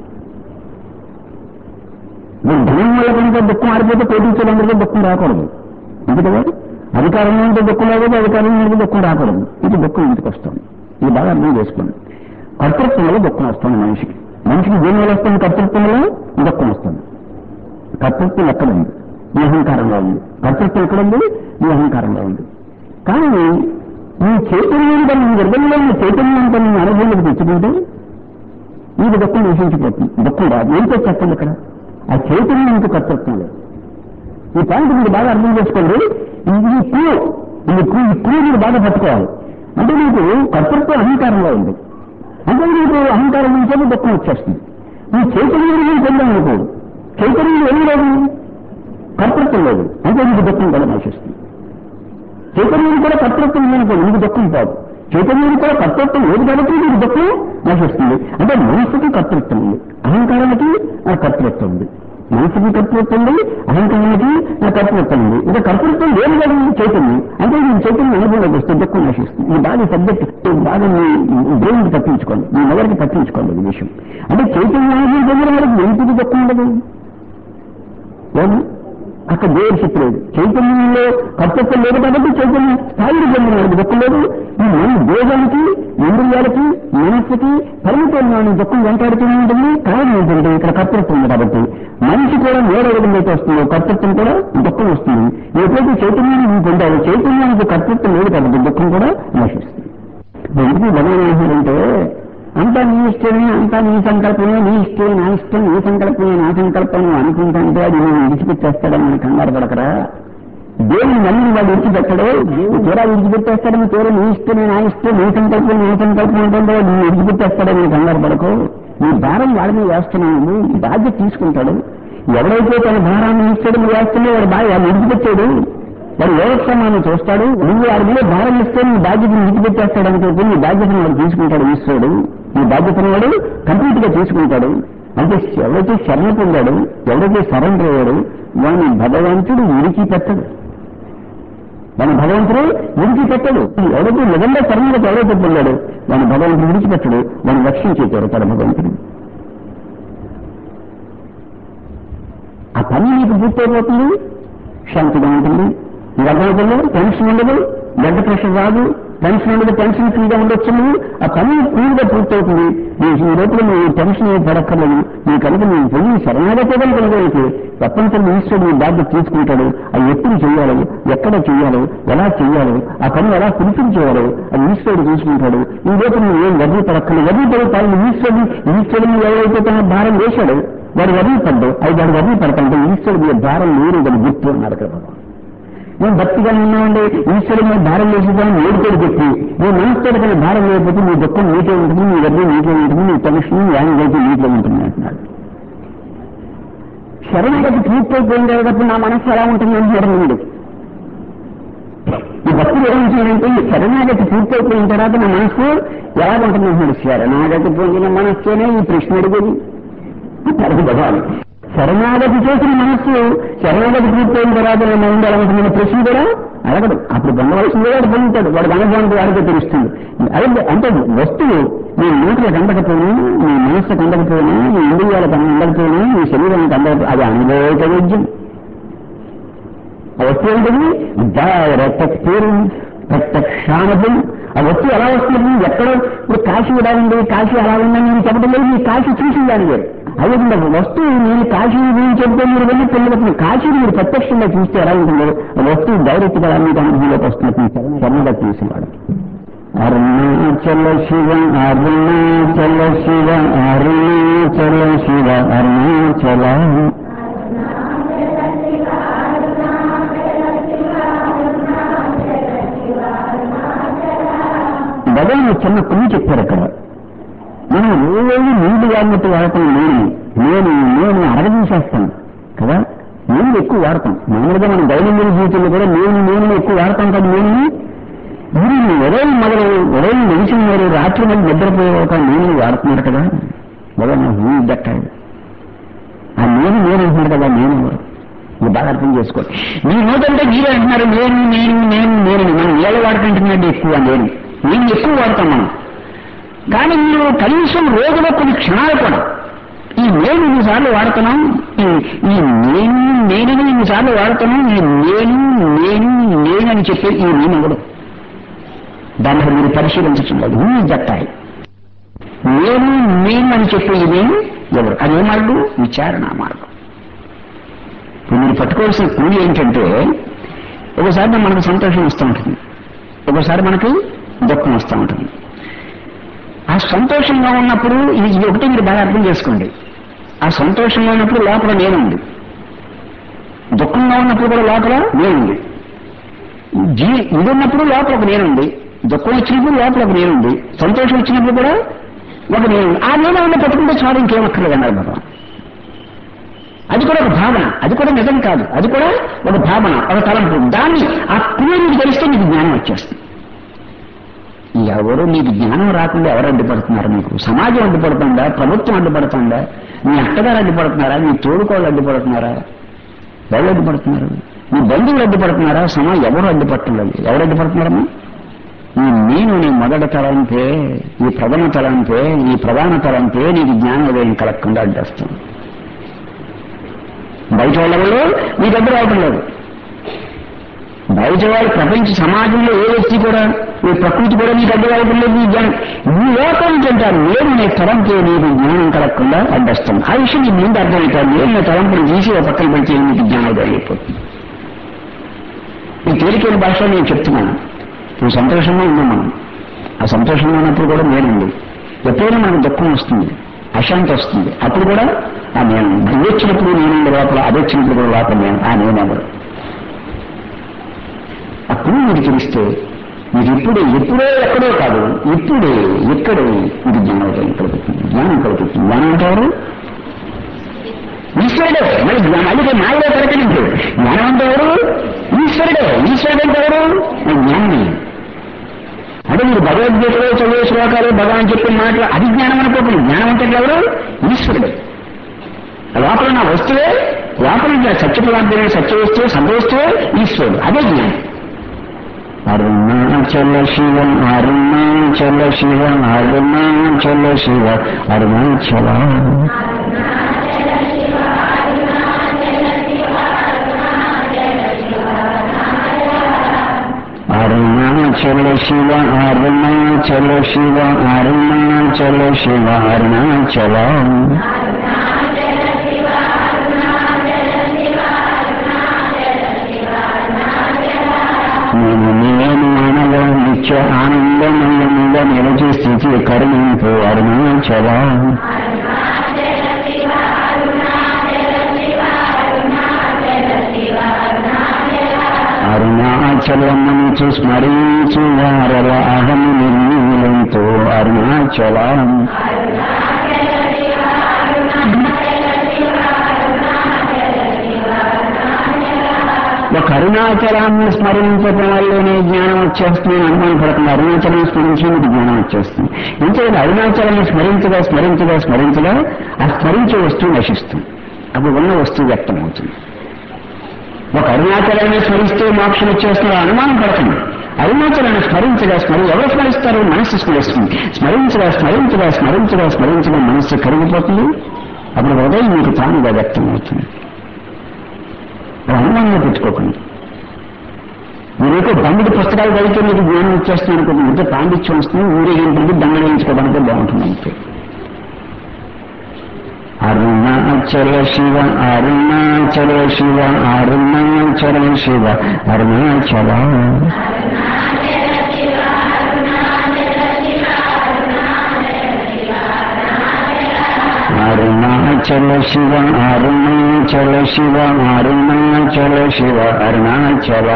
మీరు ధనం వల్ల కనుక దుఃఖం ఆరిపోతే పోటీంచేందుకు దుఃఖం రాకూడదు ఎందుకంటే అధికారంలో ఉంటే దుఃఖం రాకూడదు అధికారంలో ఉంటే దుఃఖం రాకూడదు ఇది దుఃఖం ఇంటికి వస్తుంది ఇది బాగా అర్థం చేసుకోండి కర్తృత్వంలో దుఃఖం వస్తుంది మనిషికి మనిషికి దేని వల్ల వస్తుంది కర్తృత్వంలో దుఃఖం వస్తుంది కర్తృత్వం ఎక్కడ ఉంది ఈ అహంకారంలో ఉంది కర్తృత్వం ఎక్కడ ఉంది ఈ అహంకారంలో ఉంది కానీ ఈ చైతన్యంగా నీ హృదయంలో ఉన్న చైతన్యంతో నీ అనుభవంలోకి తెచ్చుకుంటే నీకు దుఃఖం నశించిపోతుంది దుఃఖం రాదు ఏంటో చెప్పండి ఇక్కడ ఆ చైతన్యం ఇంకో కర్తృత్వం లేదు ఈ పాయింట్ మీరు బాగా అర్థం చేసుకోండి ఇది క్లూ ఇది క్లూ ఈ క్లూ మీరు బాగా పట్టుకోవాలి అంటే నీకు కర్తృత్వం అహంకారంలో ఉంది అంటే నీకు అహంకారం నుంచి దుఃఖం వచ్చేస్తుంది ఈ చైతన్యం నేను పొందాం అనుకో చైతన్యం ఏం లేదు కర్తృత్వం లేదు అంటే నీకు దుఃఖం కూడా నశిస్తుంది చైతన్యం కూడా కర్తృత్వం లేనుకో నీకు దుఃఖం పోదు చైతన్యం కూడా కర్తృత్వం లేదు కాబట్టి నీకు దుఃఖం నశిస్తుంది అంటే మనస్సుకి కర్తృత్వం ఉంది అహంకారానికి ఆ కర్తృత్వం ఉంది మనసుకి కర్తృత్వం ఉంది అహంకారానికి ఆ కర్తృత్వం ఉంది ఇంకా కర్తృత్వం లేదు కదా ఈ చైతన్యం అంటే ఈ చైతన్యం అనుభవంలోకి వస్తే దుఃఖం నశిస్తుంది ఈ బాగా సబ్జెక్ట్ బాగా మీ బ్రెయిన్కి తప్పించుకోండి మీ ఎవరికి తప్పించుకోండి ఈ విషయం అంటే చైతన్యానికి దగ్గర వరకు ఎందుకు దుఃఖం ఉండదు ఏమి? అక్కడ దేవుడు చెప్పలేదు చైతన్యంలో కర్తృత్వం లేదు కాబట్టి చైతన్యం స్థాయికి చెందిన వాడికి దుఃఖం లేదు ఈ మన దేశానికి ఇంద్రియాలకి మనస్సుకి పరిమితమైన దుఃఖం వెంటాడుతూనే ఉంటుంది కారణం ఏంటంటే ఇక్కడ కర్తృత్వం ఉంది కాబట్టి మనిషి కూడా నేర విధంగా వస్తుందో కర్తృత్వం కూడా దుఃఖం వస్తుంది ఎప్పుడైతే చైతన్యాన్ని నువ్వు పొందావు చైతన్యానికి కర్తృత్వం లేదు కాబట్టి దుఃఖం కూడా నశిస్తుంది ఎందుకు భగవాన్ ఏంటంటే అంతా నీ ఇష్టమే అంతా నీ సంకల్పమే నీ ఇష్టమే నా ఇష్టం నీ సంకల్పమే నా సంకల్పం నువ్వు అనుకుంటుంటే అది నేను విడిచిపెట్టేస్తాడని మనం కంగారు పడకరా దేవుని మళ్ళీ వాడు విడిచిపెట్టడు దేవుడు తీరా విడిచిపెట్టేస్తాడని తీరా నీ ఇష్టమే నా ఇష్టం నీ సంకల్పం నీ సంకల్పం ఉంటుందో నువ్వు విడిచిపెట్టేస్తాడని నేను కంగారు పడకు నీ భారం వాడి మీద వేస్తున్నావు ఈ బాధ్యత తీసుకుంటాడు ఎవడైతే తన భారాన్ని ఇస్తాడు నువ్వు వేస్తున్నావు వాడు బాగా వాడు విడిచిపెట్టాడు వాడు యోగక్షేమాన్ని చూస్తాడు నువ్వు వాడి మీద భారం ఇస్తే నీ బాధ్యతను విడిచిపెట్టేస్తాడు అనుకోతే నీ బాధ్యతను వాడు తీసుకుంటాడు ఈశ్వరుడు నీ బాధ్యతను వాడు కంప్లీట్ గా తీసుకుంటాడు అంటే ఎవరైతే శరణ పొందాడు ఎవరైతే సరెండర్ అయ్యాడు వాని భగవంతుడు విడిచి పెట్టడు వాని భగవంతుడు విడిచి పెట్టడు ఎవరైతే నిజంగా శరణకు ఎవరైతే పొందాడు వాని భగవంతుడు విడిచిపెట్టడు వాని రక్షించే తీరుతాడు భగవంతుడు ఆ పని నీకు పూర్తయిపోతుంది శాంతిగా ఉంటుంది గర్భవతుల్లో టెన్షన్ ఉండదు బ్లడ్ ప్రెషర్ రాదు టెన్షన్ ఉండదు టెన్షన్ ఫ్రీగా ఉండొచ్చు నువ్వు ఆ పని కూల్గా పూర్తవుతుంది నీ ఈ లోపల నువ్వు టెన్షన్ ఏం పడక్కర్లేదు నీ కనుక నువ్వు పోయి శరణాగతి కనుక ప్రపంచంలో ఈశ్వరుడు నీ బాధ్యత తీసుకుంటాడు అది ఎప్పుడు చేయాలి ఎక్కడ చేయాలి ఎలా చేయాలి ఆ పని ఎలా ఫుల్ఫిల్ చేయాలి అది ఈశ్వరుడు చూసుకుంటాడు ఈ లోపల నువ్వు ఏం వదిలి పడక్కర్లేదు వదిలి పడి పైన ఈశ్వరుడు ఈశ్వరుడు ఎవరైతే తన భారం వేశాడు వాడు వదిలి పడ్డాడు అది వాడు వదిలి పడతాడు ఈశ్వరుడు మీద భారం లేరు దాని గుర్తు అన్నాడు కదా నేను భక్తిగా ఉన్నామండి ఈశ్వరుడు మీద భారం వేసేదాన్ని ఏడుకోడు పెట్టి నీ మనసుతో కన్నా భారం లేకపోతే నీ దుఃఖం నీకే ఉంటుంది నీ వద్ద నీకే ఉంటుంది నీ టెన్షన్ యాంగ్జైటీ నీకే ఉంటుంది అంటున్నాడు శరణగతి పూర్తయిపోయింది కాబట్టి నా మనసు ఎలా ఉంటుంది అంటున్నాడు ముందు ఈ భక్తులు ఏం చేయాలంటే ఈ శరణాగతి పూర్తయిపోయిన తర్వాత నా మనసు ఎలా ఉంటుంది అంటున్నాడు శరణాగతి పొందిన మనస్సునే ఈ ప్రశ్న అడిగేది తరగతి భగాలి శరణాగతి చేసిన మనస్సు శరణాగతి పూర్తయిన తర్వాత నా మైండ్ ఎలా ఉంటుందనే ప్రశ్న కూడా అడగడు అప్పుడు పొందవలసింది వాడు పొందుతాడు వాడు అనుభవానికి వాడికే తెలుస్తుంది అదే అంటే వస్తువు నీ నోట్లకు అందకపోయినా నీ మనస్సుకు అందకపోయినా నీ ఇంద్రియాలకు అందకపోయినా నీ శరీరానికి అందకపోయినా అది అనుభవిక వైద్యం ఆ వస్తువు ఏంటిది డైరెక్ట్ ఎక్స్పీరియన్స్ ప్రత్యక్షానుభవం ఆ వస్తువు ఎలా వస్తుంది ఎక్కడ ఇప్పుడు కాశీ ఇలా ఉంది కాశీ అలా ఉందని నేను చెప్పడం లేదు ఈ కాశీ చూసి దాని వేరు అదే వస్తువు నేను కాశీ గురించి చెప్తే మీరు వెళ్ళి పిల్లలకు కాశీ మీరు ప్రత్యక్షంగా చూస్తే ఎలా ఉంటుందో ఆ వస్తువు డైరెక్ట్ గా మీకు అనుభవంలోకి వస్తుంది శరణగా చూసేవాడు అరుణాచల శివ అరుణాచల శివ అరుణాచల శివ అరుణాచల భగవాన్ చిన్న కొన్ని చెప్పారు అక్కడ మనం రోజు నీళ్లు వాడినట్టు వాడటం నేను నేను నేను అరగదీసేస్తాను కదా నేను ఎక్కువ వాడతాం మామూలుగా మన దైనందిన జీవితంలో కూడా నేను నేను ఎక్కువ వాడతాం కదా నేను మీరు ఉదయం మొదలు ఉదయం నిలిచిన మీరు రాత్రి మళ్ళీ నిద్రపోయేవాక నేను వాడుతున్నారు కదా భగవాన్ దట్టాడు ఆ నేను నేను అంటున్నాడు కదా నేను మీరు బాగా అర్థం చేసుకోండి మీ నోటంటే మీరే అంటున్నారు నేను నేను నేను నేను మనం ఏళ్ళు వాడుకుంటున్నాడు ఎక్కువ నేను నేను ఎక్కువ వాడతాం మనం కానీ మీరు కనీసం రోజులో కొన్ని క్షణాలు కూడా ఈ నేను ఇన్నిసార్లు వాడుతున్నాం ఈ- ఈ నేను నేనని ఇన్నిసార్లు వాడుతున్నాం ఈ నేను నేను నేను అని చెప్పి ఈ నేను ఎవడు దాంట్లో మీరు పరిశీలించడం నీ జట్టాయి నేను నేను అని చెప్పే ఇది ఎవరు అదే మార్గం విచారణ మార్గం ఇప్పుడు మీరు పట్టుకోవాల్సిన కూలి ఏంటంటే ఒకసారి మనకు సంతోషం వస్తూ ఉంటుంది ఒకసారి మనకి దుఃఖం వస్తూ ఉంటుంది ఆ సంతోషంగా ఉన్నప్పుడు ఇది ఒకటి మీరు బాగా అర్థం చేసుకోండి ఆ సంతోషంగా ఉన్నప్పుడు లోపల నేనుంది దుఃఖంగా ఉన్నప్పుడు కూడా లోపల నేనుంది జీ ఇది ఉన్నప్పుడు లోపల ఒక నేనుంది దుఃఖం వచ్చినప్పుడు లోపల ఒక నేనుంది సంతోషం వచ్చినప్పుడు కూడా ఒక నేను ఆ నేను ఉన్న పట్టుకుంటే చాలు ఇంకేం అక్కర్లేదు అన్నారు భగవాన్ అది కూడా ఒక భావన అది కూడా నిజం కాదు అది కూడా ఒక భావన ఒక తలంపు దాన్ని ఆ క్రియ మీకు తెలిస్తే మీకు జ్ఞానం వచ్చేస్తుంది ఎవరు మీకు జ్ఞానం రాకుండా ఎవరు అడ్డుపడుతున్నారు మీకు సమాజం అడ్డుపడుతుందా ప్రభుత్వం అడ్డుపడుతుందా మీ అక్కగారు అడ్డుపడుతున్నారా మీ తోడుకోళ్ళు అడ్డుపడుతున్నారా ఎవరు అడ్డుపడుతున్నారు మీ బంధువులు అడ్డుపడుతున్నారా సమాజం ఎవరు అడ్డుపట్టలేదు ఎవరు అడ్డుపడుతున్నారమ్మా ఈ నేను నీ మొదటి తలంపే ఈ ప్రథమ తలంపే ఈ ప్రధాన తలంపే నీకు జ్ఞానోదయం కలగకుండా అడ్డొస్తుంది బయట వాళ్ళలో మీ దగ్గర అవటం లేదు బయట వాళ్ళు ప్రపంచ సమాజంలో ఏ వ్యక్తి కూడా ఈ ప్రకృతి కూడా నీకు అడ్డు అవటం లేదు ఈ జ్ఞానం ఈ లోకం తింటారు నేను నీ తలంపే నీకు జ్ఞానం కలగకుండా అడ్డొస్తుంది ఆ విషయం నీకు ముందు అర్థమవుతాను నేను నా తలంపుని తీసి ఒక పక్కన పెడితే నీకు జ్ఞానోదయం అయిపోతుంది ఈ తేలికైన భాషలో నేను చెప్తున్నాను నువ్వు సంతోషంగా ఉన్నాం మనం ఆ సంతోషంగా ఉన్నప్పుడు కూడా నేనుంది ఎప్పుడైనా మనకు దుఃఖం వస్తుంది అశాంతి వస్తుంది అప్పుడు కూడా ఆ నేను ఇది వచ్చినప్పుడు నేను లోపల అది వచ్చినప్పుడు కూడా లోపల నేను ఆ నేను ఎవరు అప్పుడు మీరు తెలిస్తే మీరు ఇప్పుడు ఎప్పుడో ఎక్కడో కాదు ఇప్పుడే ఎక్కడే ఇది జ్ఞానోదయం కలుగుతుంది జ్ఞానం కలుగుతుంది జ్ఞానం అంటే ఎవరు ఈశ్వరుడే మరి జ్ఞానం అందుకే మాయలో ప్రకటించు జ్ఞానం అంటే ఎవరు ఈశ్వరుడే ఈశ్వరుడు అంటే ఎవరు మరి జ్ఞాని అంటే మీరు భగవద్గీతలో చదివే శ్లోకాలు భగవాన్ చెప్పిన మాటలు అది జ్ఞానం అనుకోకుండా జ్ఞానం అంటే ఎవరు ఈశ్వరుడే లోపల నా వస్తువే లోపల నా సత్య పదార్థమే సత్య వస్తువే సంభవస్తువే ఈశ్వరుడు అదే జ్ఞానం అరుణాచల శివ అరుణాచల శివ అరుణాచల శివ అరుణాచల అరుణాచల శివ అరుణాచల శివ అరుణాచల శివ అరుణాచల నేను నేను అనగా నిత్య ఆనందమయముగా నిలిచి స్థితి కరుణింపు అరుణాచల అరుణాచలమనుచు స్మరించు వారల అహము నిర్మూలంతో అరుణాచలం ఒక అరుణాచలాన్ని స్మరించడం వల్లనే జ్ఞానం వచ్చేస్తుంది అనుమానం పడకుండా అరుణాచలం స్మరించి మీకు జ్ఞానం వచ్చేస్తుంది ఇంకేది అరుణాచలాన్ని స్మరించగా స్మరించగా స్మరించగా ఆ స్మరించే వస్తువు నశిస్తుంది అప్పుడు ఉన్న వస్తువు వ్యక్తమవుతుంది ఒక అరుణాచలాన్ని స్మరిస్తే మోక్షం వచ్చేస్తున్న అనుమానం పడుతుంది అరుణాచలాన్ని స్మరించగా స్మరి ఎవరు స్మరిస్తారు మనస్సు స్మరిస్తుంది స్మరించగా స్మరించగా స్మరించగా స్మరించగా మనస్సు కరిగిపోతుంది అప్పుడు హృదయం మీకు తానుగా వ్యక్తమవుతుంది అనుమానంలో పెట్టుకోకండి మీరేకో బండికి పుస్తకాలు చదివితే మీకు జ్ఞానం వచ్చేస్తుంది అనుకోండి అంటే పాండిత్యం వస్తుంది ఊరేగింపులకి దండ వేయించుకోవడానికి బాగుంటుంది అంతే అరుణాచల శివ అరుణాచల శివ అరుణాచల శివ అరుణాచల అరుణాచల శివ అరుణాచల శివ అరుణాచల శివ అరుణాచల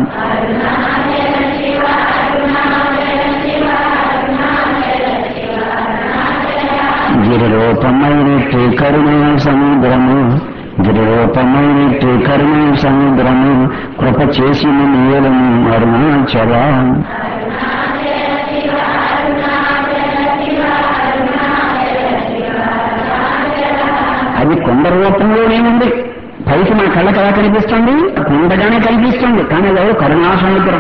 గిరిరూపమైనట్టు కరుణ సముద్రము గిరిరూపమైనట్టు కరుణ సముద్రము కృప చేసిన మేలను అరుణాచల అది కొండ రూపంలోనే ఉంది పైకి మన కళ్ళకి ఎలా కనిపిస్తుంది కొండగానే కనిపిస్తుంది కానీ అది ఎవరు కరుణా సముద్రం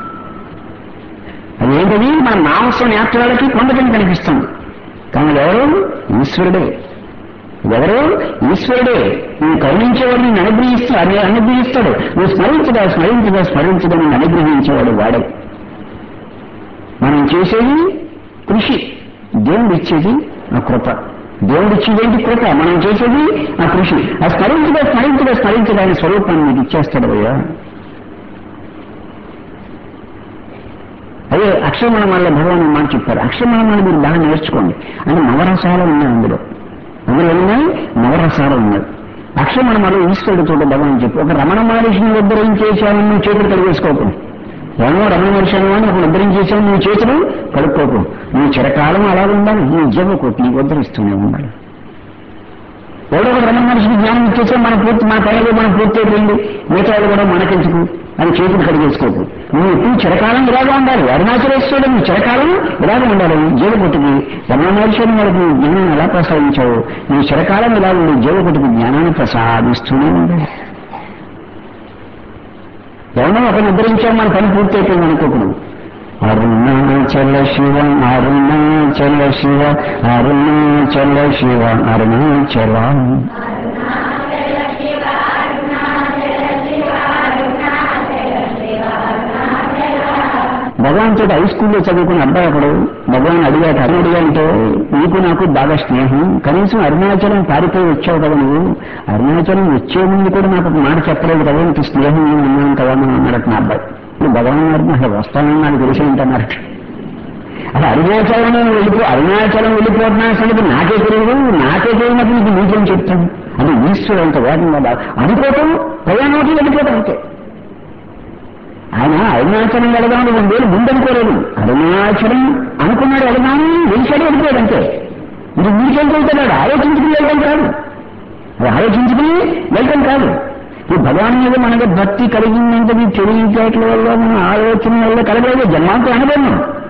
అదేంటది మన మాంసం నేత్రాలకి కొండకని కనిపిస్తుంది కానీ ఎవరు ఈశ్వరుడే ఎవరు ఈశ్వరుడే నువ్వు కరుణించేవాడు నేను అనుగ్రహిస్తా అనే అనుగ్రహిస్తాడు నువ్వు స్మరించగా స్మరించగా స్మరించగా నేను అనుగ్రహించేవాడు వాడే మనం చేసేది కృషి దేవుడు ఇచ్చేది ఆ కృప దేవుడు ఇచ్చేది కృప మనం చేసేది ఆ కృషి ఆ స్మరించగా స్మరించగా స్మరించగా ఆయన స్వరూపాన్ని మీకు ఇచ్చేస్తాడు అయ్యా అదే అక్షరమణ వల్ల భగవాన్ మాట చెప్పారు అక్షరమణ మీరు బాగా నేర్చుకోండి అని నవరసాలు ఉన్నాయి అందులో అందులో ఉన్నాయి నవరసాలు ఉన్నాయి అక్షరమణ వల్ల ఈశ్వరుడు చూడ భగవాన్ చెప్పి ఒక రమణ మహర్షిని ఉద్ధరించేసాను నువ్వు చేతులు కడిగేసుకోకు ఏమో రమణ మహర్షి అని ఒక ఉద్ధరించేసాను నువ్వు చేతులు కడుక్కోకు నువ్వు చిరకాలం అలా ఉండాలి నీ జీవకోటి నీకు ఉద్ధరిస్తూనే ఉండాలి ఎవడో ఒక రమణ మహర్షికి జ్ఞానం ఇచ్చేసా మన పూర్తి మన పైన మనం పూర్తి అయిపోయింది మిగతా కూడా మనకెందుకు అని చేతులు కడిగేసుకోకు నువ్వు ఎప్పుడు చిరకాలం ఇలాగా ఉండాలి అరుణాచలేశ్వరుడు నువ్వు చిరకాలం ఇలాగే ఉండాలి జీవకొట్టుకి రమణ మహర్షి వాళ్ళకి నువ్వు జ్ఞానం ఎలా ప్రసాదించావు నువ్వు చిరకాలం ఇలా ఉండి జీవకొట్టుకి జ్ఞానాన్ని ప్రసాదిస్తూనే ఉండాలి ఎవరో ఒకరిని ఉద్ధరించావు మన పని పూర్తి అయిపోయింది అనుకోకూడదు అరుణాచల శివ అరుణాచల శివ అరుణాచల శివ అరుణాచల భగవాన్తో హై స్కూల్లో చదువుకున్న అబ్బాయి ఒకడు భగవాన్ అడిగాక అరుణ అడిగాంటే నీకు నాకు బాగా స్నేహం కనీసం అరుణాచలం పారిపోయి వచ్చావు కదా నువ్వు అరుణాచలం వచ్చే ముందు కూడా నాకు ఒక మాట చెప్పలేదు కదా నీకు స్నేహం ఉన్నాను కదా అని అన్నాడట నా అబ్బాయి ఇప్పుడు భగవాన్ గారికి అసలు వస్తానని నాకు తెలిసి ఏంటన్నారు అసలు అరుణాచలం నేను వెళ్ళిపో అరుణాచలం వెళ్ళిపోతున్నా సంగతి నాకే తెలియదు నాకే తెలియనప్పుడు నీకు నీకేం చెప్తాను అది ఈశ్వరు అంత వేగంగా అనుకోవటం ప్రయాణంకి వెళ్ళిపోవటం అంతే ఆయన అరుణాచలం వెళదామని రెండు వేలు ముందు అనుకోలేదు అరుణాచలం అనుకున్నాడు వెళదామని వెలిసాడు వెళ్ళిపోయాడు అంతే ఇది మీకేం వెళ్తున్నాడు ఆలోచించుకుని వెళ్ళడం కాదు అది ఆలోచించుకుని వెళ్ళడం కాదు ఈ భగవాన్ మీద మనకు భక్తి కలిగిందంటే మీ తెలివితేటల వల్ల మన ఆలోచన వల్ల కలగలేదు జన్మాంతం అనుభవం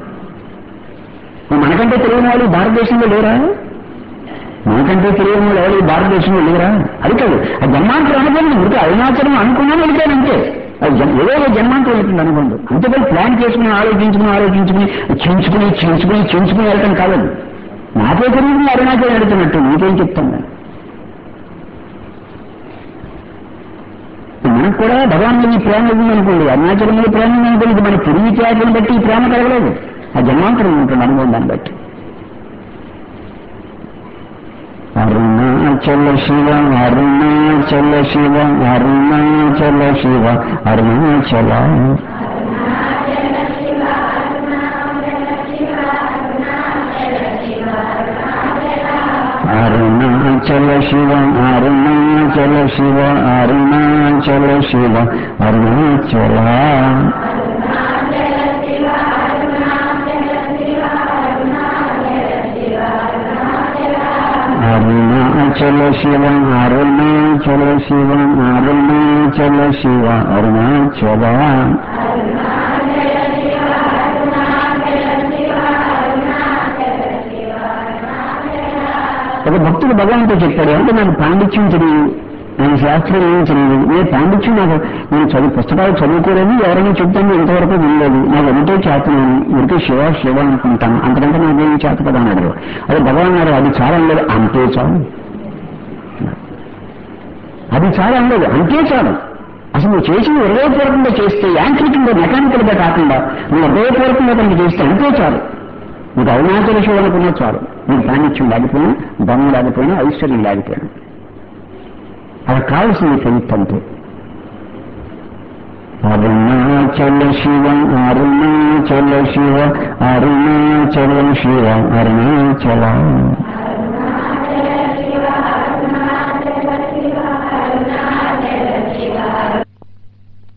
మనకంటే తెలియని వాళ్ళు భారతదేశంలో లేరా మనకంటే తెలియని వాళ్ళు ఎవరు ఈ భారతదేశంలో లేరా అది కాదు ఆ జన్మాంతరం అనుభవం ఇంకా అరుణాచలం అనుకున్నాను వెళ్ళిపోయాను అంతే అది జన్- ఏదో ఒక జన్మాంతరం వెళ్తుంది అనుకోండి అంతేకాదు ప్లాన్ చేసుకుని ఆలోచించుకుని ఆలోచించుకుని చించుకుని చించుకుని చించుకుని వెళ్ళటం కాదు నాకే తెలియదు అరుణాచలం వెళ్తున్నట్టు నీకేం చెప్తాను నేను మనకు కూడా భగవాన్ మీద ఈ ప్రేమ ఉందనుకోండి అరుణాచలం మీద ప్రేమ ఉందనుకోండి ఇది మన తిరిగి త్యాగం బట్టి ఈ ప్రేమ కలగలేదు ఆ జన్మాంతరం ఉంటుంది అనుభవం దాన్ని బట్టి అరుణాచల శివ అరుణాచల శివ అరుణాచల శివ అరుణాచల అరుణాచల శివ అరుణాచల శివ అరుణాచల శివ అరుణాచల అరుణాచల శివ అరుణాచల శివ అరుణాచల శివ అరుణాచల ఒక భక్తుడు భగవంతుడు చెప్పాడు అంటే నాకు పాండిత్యం తెలియదు నేను శాస్త్రం ఏం తెలియదు నేను పాండిత్యం నాకు నేను చదువు పుస్తకాలు చదువుకోలేదు ఎవరైనా చెప్తాను ఇంతవరకు వినలేదు నాకు ఎంతో చేతనాను ఎంతో శివ శివ అనుకుంటాను అంతకంటే నాకేం చేత కదా అన్నాడు అదే భగవాన్ గారు అది చాలా లేదు అంతే చాలు అది చాలా లేదు అంతే చాలు అసలు నువ్వు చేసిన హృదయపూర్వకంగా చేస్తే యాంత్రికంగా మెకానికల్ గా కాకుండా నువ్వు హృదయపూర్వకంగా కనుక చేస్తే అంతే చాలు నీకు అరుణాచల శివ అనుకున్నా చాలు నీకు పాండిత్యం లేకపోయినా దమ్ము లేకపోయినా ఐశ్వర్యం లేకపోయినా అది కావాల్సింది ఫెయిత్ అంతే అరుణాచల శివ అరుణాచల శివ అరుణాచల శివ అరుణాచల